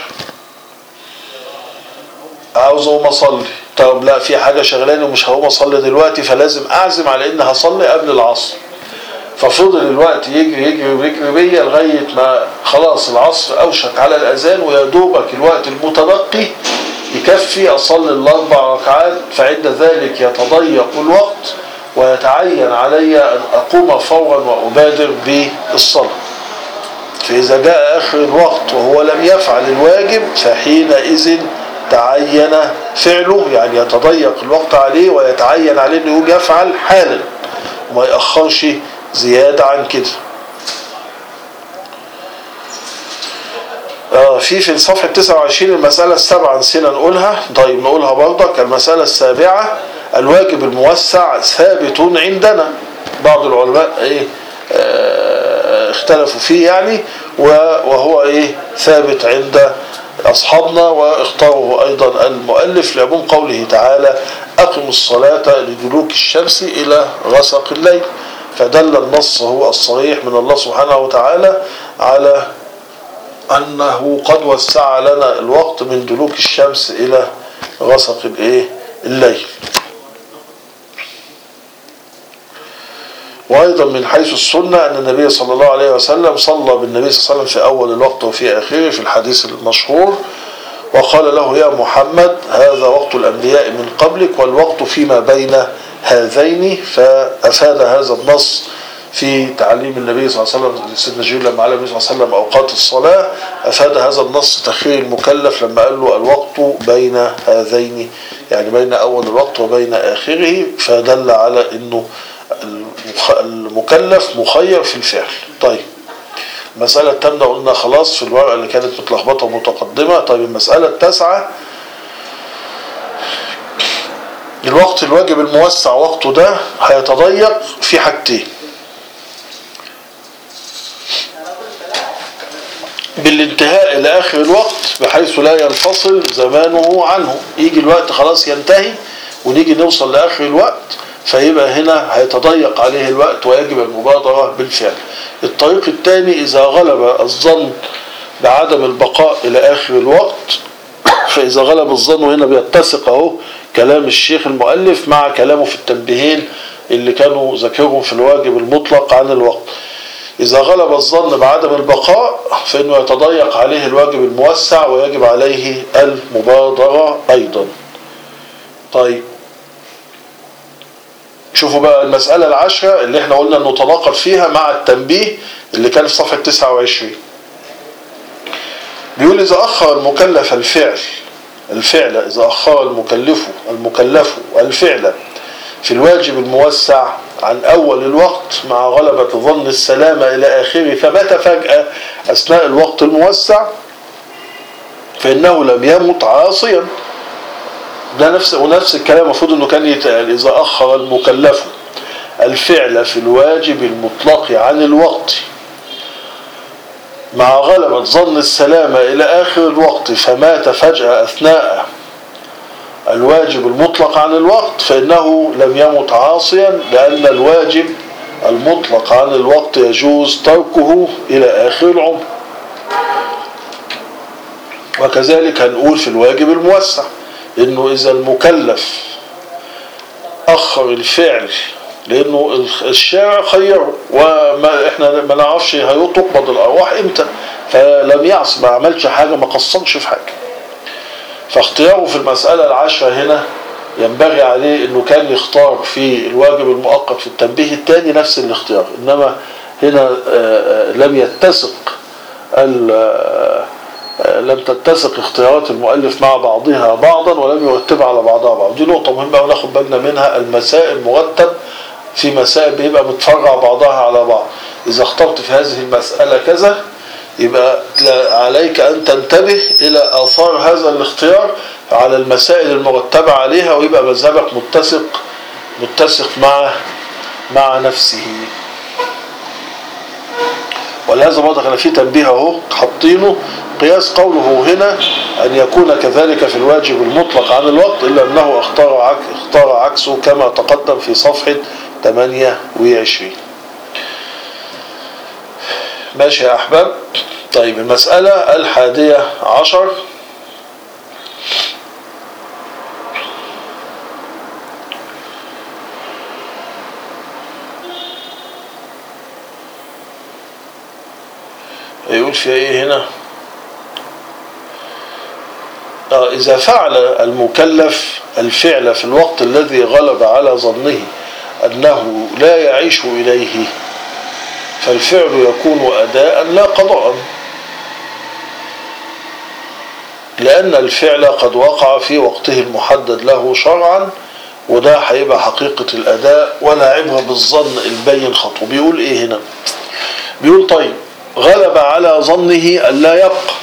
عاوز اقوم اصلي طب لا في حاجه شغلاني ومش هقوم اصلي دلوقتي فلازم اعزم على ان هصلي قبل العصر ففضل الوقت يجري يجري يجري بيا لغايه ما خلاص العصر اوشك على الاذان ويا دوبك الوقت المتبقي يكفي اصلي الاربع ركعات فعند ذلك يتضيق الوقت ويتعين علي ان اقوم فورا وابادر بالصلاه فاذا جاء اخر الوقت وهو لم يفعل الواجب فحينئذ تعين فعله يعني يتضيق الوقت عليه ويتعين عليه انه يقول يفعل حالا وما يأخرش زيادة عن كده آه في في الصفحة 29 المسألة السابعة نسينا نقولها طيب نقولها برضك المسألة السابعة الواجب الموسع ثابت عندنا بعض العلماء ايه آه اختلفوا فيه يعني وهو ايه ثابت عند أصحابنا واختاره أيضا المؤلف لعموم قوله تعالى أقم الصلاة لدلوك الشمس إلى غسق الليل فدل النص هو الصريح من الله سبحانه وتعالى على أنه قد وسع لنا الوقت من دلوك الشمس إلى غسق الإيه الليل وأيضا من حيث السنة أن النبي صلى الله عليه وسلم صلى بالنبي صلى الله عليه وسلم في أول الوقت وفي آخره في الحديث المشهور وقال له يا محمد هذا وقت الأنبياء من قبلك والوقت فيما بين هذين فأفاد هذا النص في تعليم النبي صلى الله عليه وسلم سيدنا جبريل لما علم النبي صلى الله عليه وسلم أوقات الصلاة أفاد هذا النص تخير المكلف لما قال له الوقت بين هذين يعني بين أول الوقت وبين آخره فدل على أنه المكلف مخير في الفعل طيب المسألة الثامنة قلنا خلاص في الورقة اللي كانت متلخبطة ومتقدمة طيب المسألة التاسعة الوقت الواجب الموسع وقته ده هيتضيق في حاجتين بالانتهاء إلى آخر الوقت بحيث لا ينفصل زمانه عنه يجي الوقت خلاص ينتهي ونيجي نوصل لآخر الوقت فيبقى هنا هيتضيق عليه الوقت ويجب المبادرة بالفعل الطريق الثاني إذا غلب الظن بعدم البقاء إلى آخر الوقت فإذا غلب الظن وهنا بيتسق أهو كلام الشيخ المؤلف مع كلامه في التنبيهين اللي كانوا ذكرهم في الواجب المطلق عن الوقت إذا غلب الظن بعدم البقاء فإنه يتضيق عليه الواجب الموسع ويجب عليه المبادرة أيضا طيب شوفوا بقى المسألة العشرة اللي احنا قلنا انه تناقض فيها مع التنبيه اللي كان في صفحة 29 بيقول إذا أخر المكلف الفعل الفعل إذا أخر المكلف المكلف الفعل في الواجب الموسع عن أول الوقت مع غلبة ظن السلامة إلى آخره فمات فجأة أثناء الوقت الموسع فإنه لم يمت عاصيا ده نفس ونفس الكلام المفروض انه كان يتقال اذا اخر المكلف الفعل في الواجب المطلق عن الوقت مع غلبة ظن السلامة إلى آخر الوقت فمات فجأة أثناء الواجب المطلق عن الوقت فإنه لم يمت عاصيا لأن الواجب المطلق عن الوقت يجوز تركه إلى آخر العمر وكذلك هنقول في الواجب الموسع إنه إذا المكلف أخر الفعل لأنه الشارع خيره وما إحنا ما نعرفش هيقبض الأرواح إمتى فلم يعص ما عملش حاجة ما قصرش في حاجة فاختياره في المسألة العشرة هنا ينبغي عليه انه كان يختار في الواجب المؤقت في التنبيه الثاني نفس الاختيار انما هنا لم يتسق لم تتسق اختيارات المؤلف مع بعضها بعضا ولم يرتبها على بعضها بعض دي نقطة مهمة وناخد بالنا منها المسائل مرتب في مسائل بيبقى متفرع بعضها على بعض إذا اخترت في هذه المسألة كذا يبقى عليك أن تنتبه إلى آثار هذا الاختيار على المسائل المرتبة عليها ويبقى مذهبك متسق متسق مع مع نفسه ولهذا برضه كان في تنبيه اهو حاطينه قياس قوله هنا أن يكون كذلك في الواجب المطلق عن الوقت إلا أنه اختار عك اختار عكسه كما تقدم في صفحة 28 ماشي يا أحباب طيب المسألة الحادية عشر يقول في ايه هنا آه إذا فعل المكلف الفعل في الوقت الذي غلب على ظنه أنه لا يعيش إليه فالفعل يكون أداء لا قضاء لأن الفعل قد وقع في وقته المحدد له شرعا وده هيبقى حقيقة الأداء ولا عبرة بالظن البين خطوه بيقول إيه هنا بيقول طيب غلب على ظنه ألا يبقى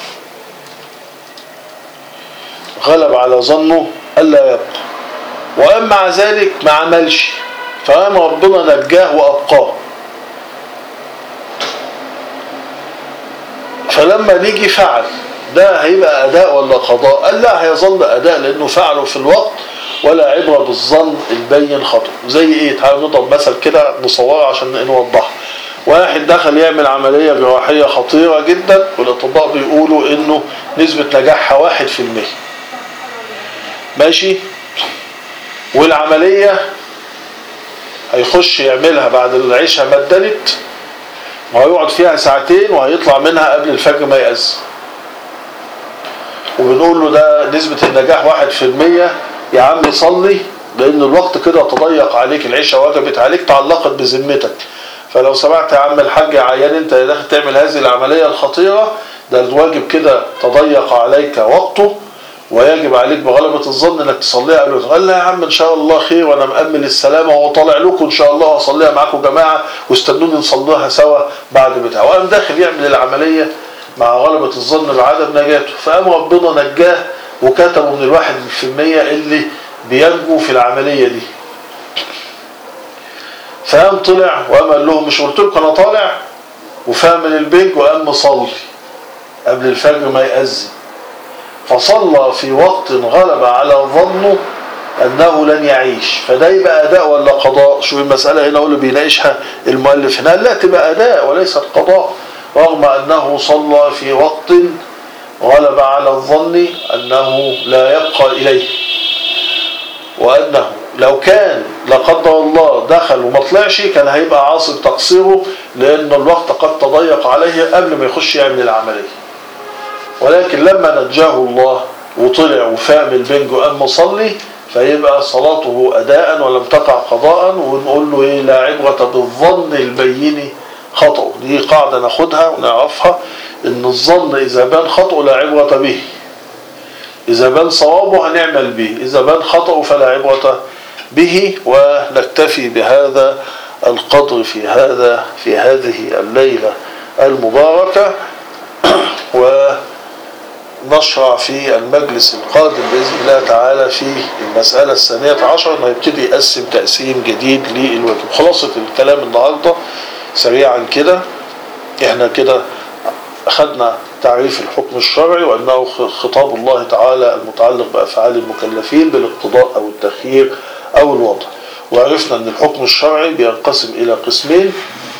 غلب على ظنه ألا يبقى وأما مع ذلك ما عملش فقام ربنا نجاه وأبقاه فلما نيجي فعل ده هيبقى أداء ولا قضاء قال لا هيظل أداء لأنه فعله في الوقت ولا عبرة بالظن البين خطأ زي ايه تعالوا نضرب مثل كده نصوره عشان نوضحه واحد دخل يعمل عملية جراحية خطيرة جدا والأطباء بيقولوا انه نسبة نجاحها واحد في المية ماشي والعملية هيخش يعملها بعد العيشة ما اتدلت وهيقعد فيها ساعتين وهيطلع منها قبل الفجر ما يأذن وبنقول له ده نسبة النجاح واحد في المية يا عم صلي لأن الوقت كده تضيق عليك العيشة وجبت عليك تعلقت بذمتك فلو سمعت يا عم الحاج يا عيان انت داخل تعمل هذه العملية الخطيرة ده الواجب كده تضيق عليك وقته ويجب عليك بغلبة الظن انك تصليها قبل قال لا يا عم ان شاء الله خير وانا مأمل السلامة وطالع لكم ان شاء الله واصليها معاكم جماعة واستنوني نصليها سوا بعد بتاع وقام داخل يعمل العملية مع غلبة الظن بعدم نجاته فقام ربنا نجاه وكتبوا من الواحد في المية اللي بينجوا في العملية دي فقام طلع وقام قال لهم مش قلت لكم انا طالع وفهم من البيج وقام مصلي قبل الفجر ما يأذن فصلى في وقت غلب على ظنه أنه لن يعيش فده يبقى أداء ولا قضاء شوف المسألة هنا هو اللي بيناقشها المؤلف هنا لا تبقى أداء وليست قضاء رغم أنه صلى في وقت غلب على الظن أنه لا يبقى إليه وأنه لو كان لا قدر الله دخل وما طلعش كان هيبقى عاصب تقصيره لأن الوقت قد تضيق عليه قبل ما يخش يعمل العملية ولكن لما نجاه الله وطلع وفهم البنج وقام مصلي فيبقى صلاته أداء ولم تقع قضاء ونقول له إيه لا عبرة بالظن البين خطأ دي قاعدة ناخدها ونعرفها إن الظن إذا بان خطأ لا عبرة به إذا بان صوابه هنعمل به إذا بان خطأه فلا عبرة به ونكتفي بهذا القدر في هذا في هذه الليلة المباركة ونشرع في المجلس القادم بإذن الله تعالى في المسألة الثانية عشر انه يبتدي يقسم تقسيم جديد للواجب خلاصة الكلام النهاردة سريعا كده احنا كده أخذنا تعريف الحكم الشرعي وأنه خطاب الله تعالى المتعلق بأفعال المكلفين بالاقتضاء أو التخيير أو الوضع وعرفنا أن الحكم الشرعي بينقسم إلى قسمين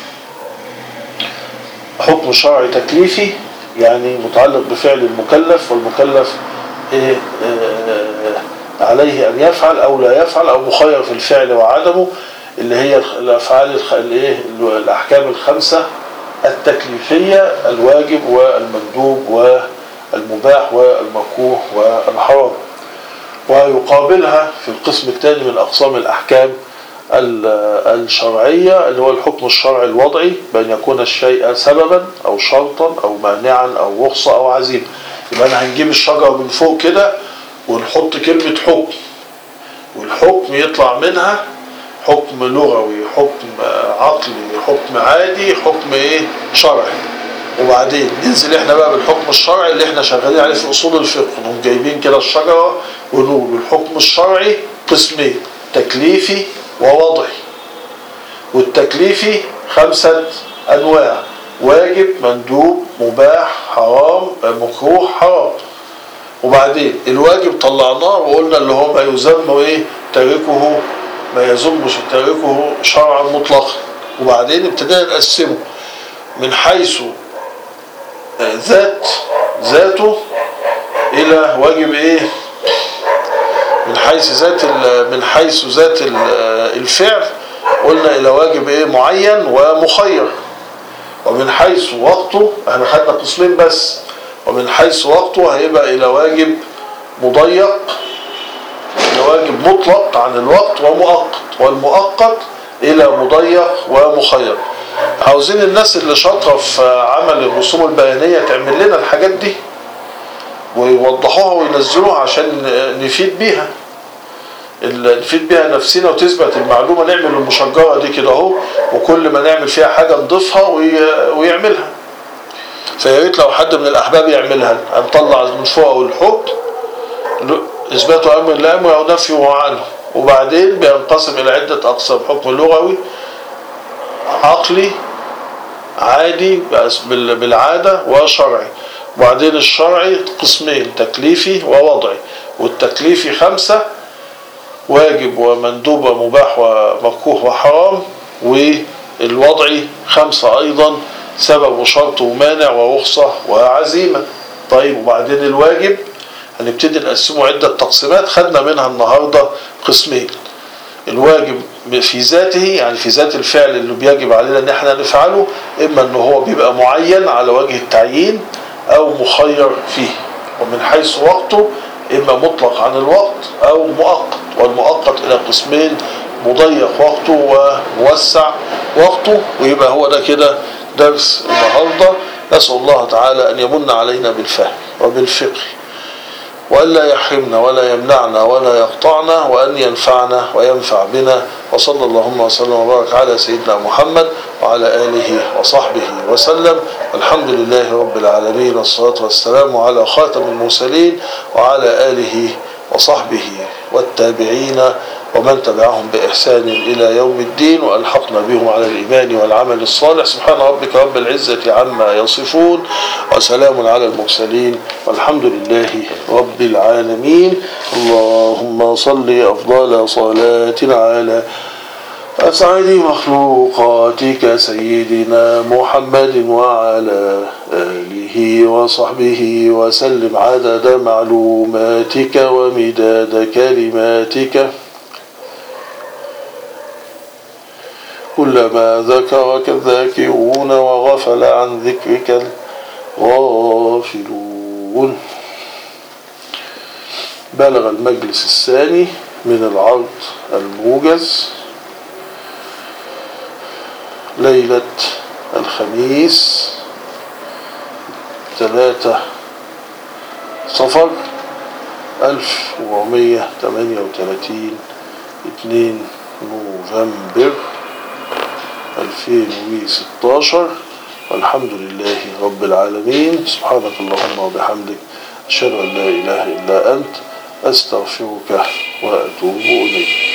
حكم شرعي تكليفي يعني متعلق بفعل المكلف والمكلف إيه آه عليه أن يفعل أو لا يفعل أو مخير في الفعل وعدمه اللي هي الأفعال الإيه الأحكام الخمسة التكليفية الواجب والمندوب والمباح والمكروه والحرام ويقابلها في القسم الثاني من أقسام الأحكام الشرعية اللي هو الحكم الشرعي الوضعي بأن يكون الشيء سببا أو شرطا أو مانعا أو رخصة أو عزيمة يبقى أنا هنجيب الشجرة من فوق كده ونحط كلمة حكم والحكم يطلع منها حكم لغوي حكم عقلي حكم عادي حكم ايه شرعي وبعدين ننزل احنا بقى بالحكم الشرعي اللي احنا شغالين عليه في اصول الفقه نقوم جايبين كده الشجره ونقول الحكم الشرعي قسمين تكليفي ووضعي والتكليفي خمسة انواع واجب مندوب مباح حرام مكروه حرام وبعدين الواجب طلعناه وقلنا اللي هو ما يذم ايه تاركه ما يذمش تاركه شرعا مطلقا وبعدين ابتدينا نقسمه من حيث ذات ذاته الى واجب ايه من حيث ذات من حيث ذات الفعل قلنا الى واجب ايه معين ومخير ومن حيث وقته احنا خدنا قسمين بس ومن حيث وقته هيبقى الى واجب مضيق الى واجب مطلق عن الوقت ومؤقت والمؤقت الى مضيق ومخير عاوزين الناس اللي شاطره في عمل الرسوم البيانيه تعمل لنا الحاجات دي ويوضحوها وينزلوها عشان نفيد بيها نفيد بيها نفسنا وتثبت المعلومه نعمل المشجره دي كده اهو وكل ما نعمل فيها حاجه نضيفها ويعملها فيا ريت لو حد من الاحباب يعملها هنطلع من فوق الحكم اثبات امر لا امر او نفي عنه وبعدين بينقسم الى عده اقسام حكم لغوي عقلي عادي بالعاده وشرعي وبعدين الشرعي قسمين تكليفي ووضعي والتكليفي خمسه واجب ومندوب ومباح ومكروه وحرام والوضعي خمسه ايضا سبب وشرط ومانع ورخصه وعزيمه طيب وبعدين الواجب هنبتدي نقسمه عدة تقسيمات خدنا منها النهاردة قسمين الواجب في ذاته يعني في ذات الفعل اللي بيجب علينا ان احنا نفعله اما ان هو بيبقى معين على وجه التعيين او مخير فيه ومن حيث وقته اما مطلق عن الوقت او مؤقت والمؤقت الى قسمين مضيق وقته وموسع وقته ويبقى هو ده كده درس النهارده نسال الله تعالى ان يمن علينا بالفهم وبالفقه وألا يحرمنا ولا يمنعنا ولا يقطعنا وأن ينفعنا وينفع بنا وصلى اللهم وسلم وبارك على سيدنا محمد وعلى آله وصحبه وسلم الحمد لله رب العالمين والصلاة والسلام على خاتم المرسلين وعلى آله وصحبه والتابعين ومن تبعهم بإحسان إلى يوم الدين وألحقنا بهم على الإيمان والعمل الصالح سبحان ربك رب العزة عما يصفون وسلام على المرسلين والحمد لله رب العالمين اللهم صل أفضل صلاة على أسعد مخلوقاتك سيدنا محمد وعلى آله وصحبه وسلم عدد معلوماتك ومداد كلماتك كلما ذكرك الذاكرون وغفل عن ذكرك الغافلون بلغ المجلس الثاني من العرض الموجز ليلة الخميس ثلاثة صفر 1438 2 نوفمبر 2016 والحمد لله رب العالمين سبحانك اللهم وبحمدك أشهد أن لا إله إلا أنت أستغفرك وأتوب إليك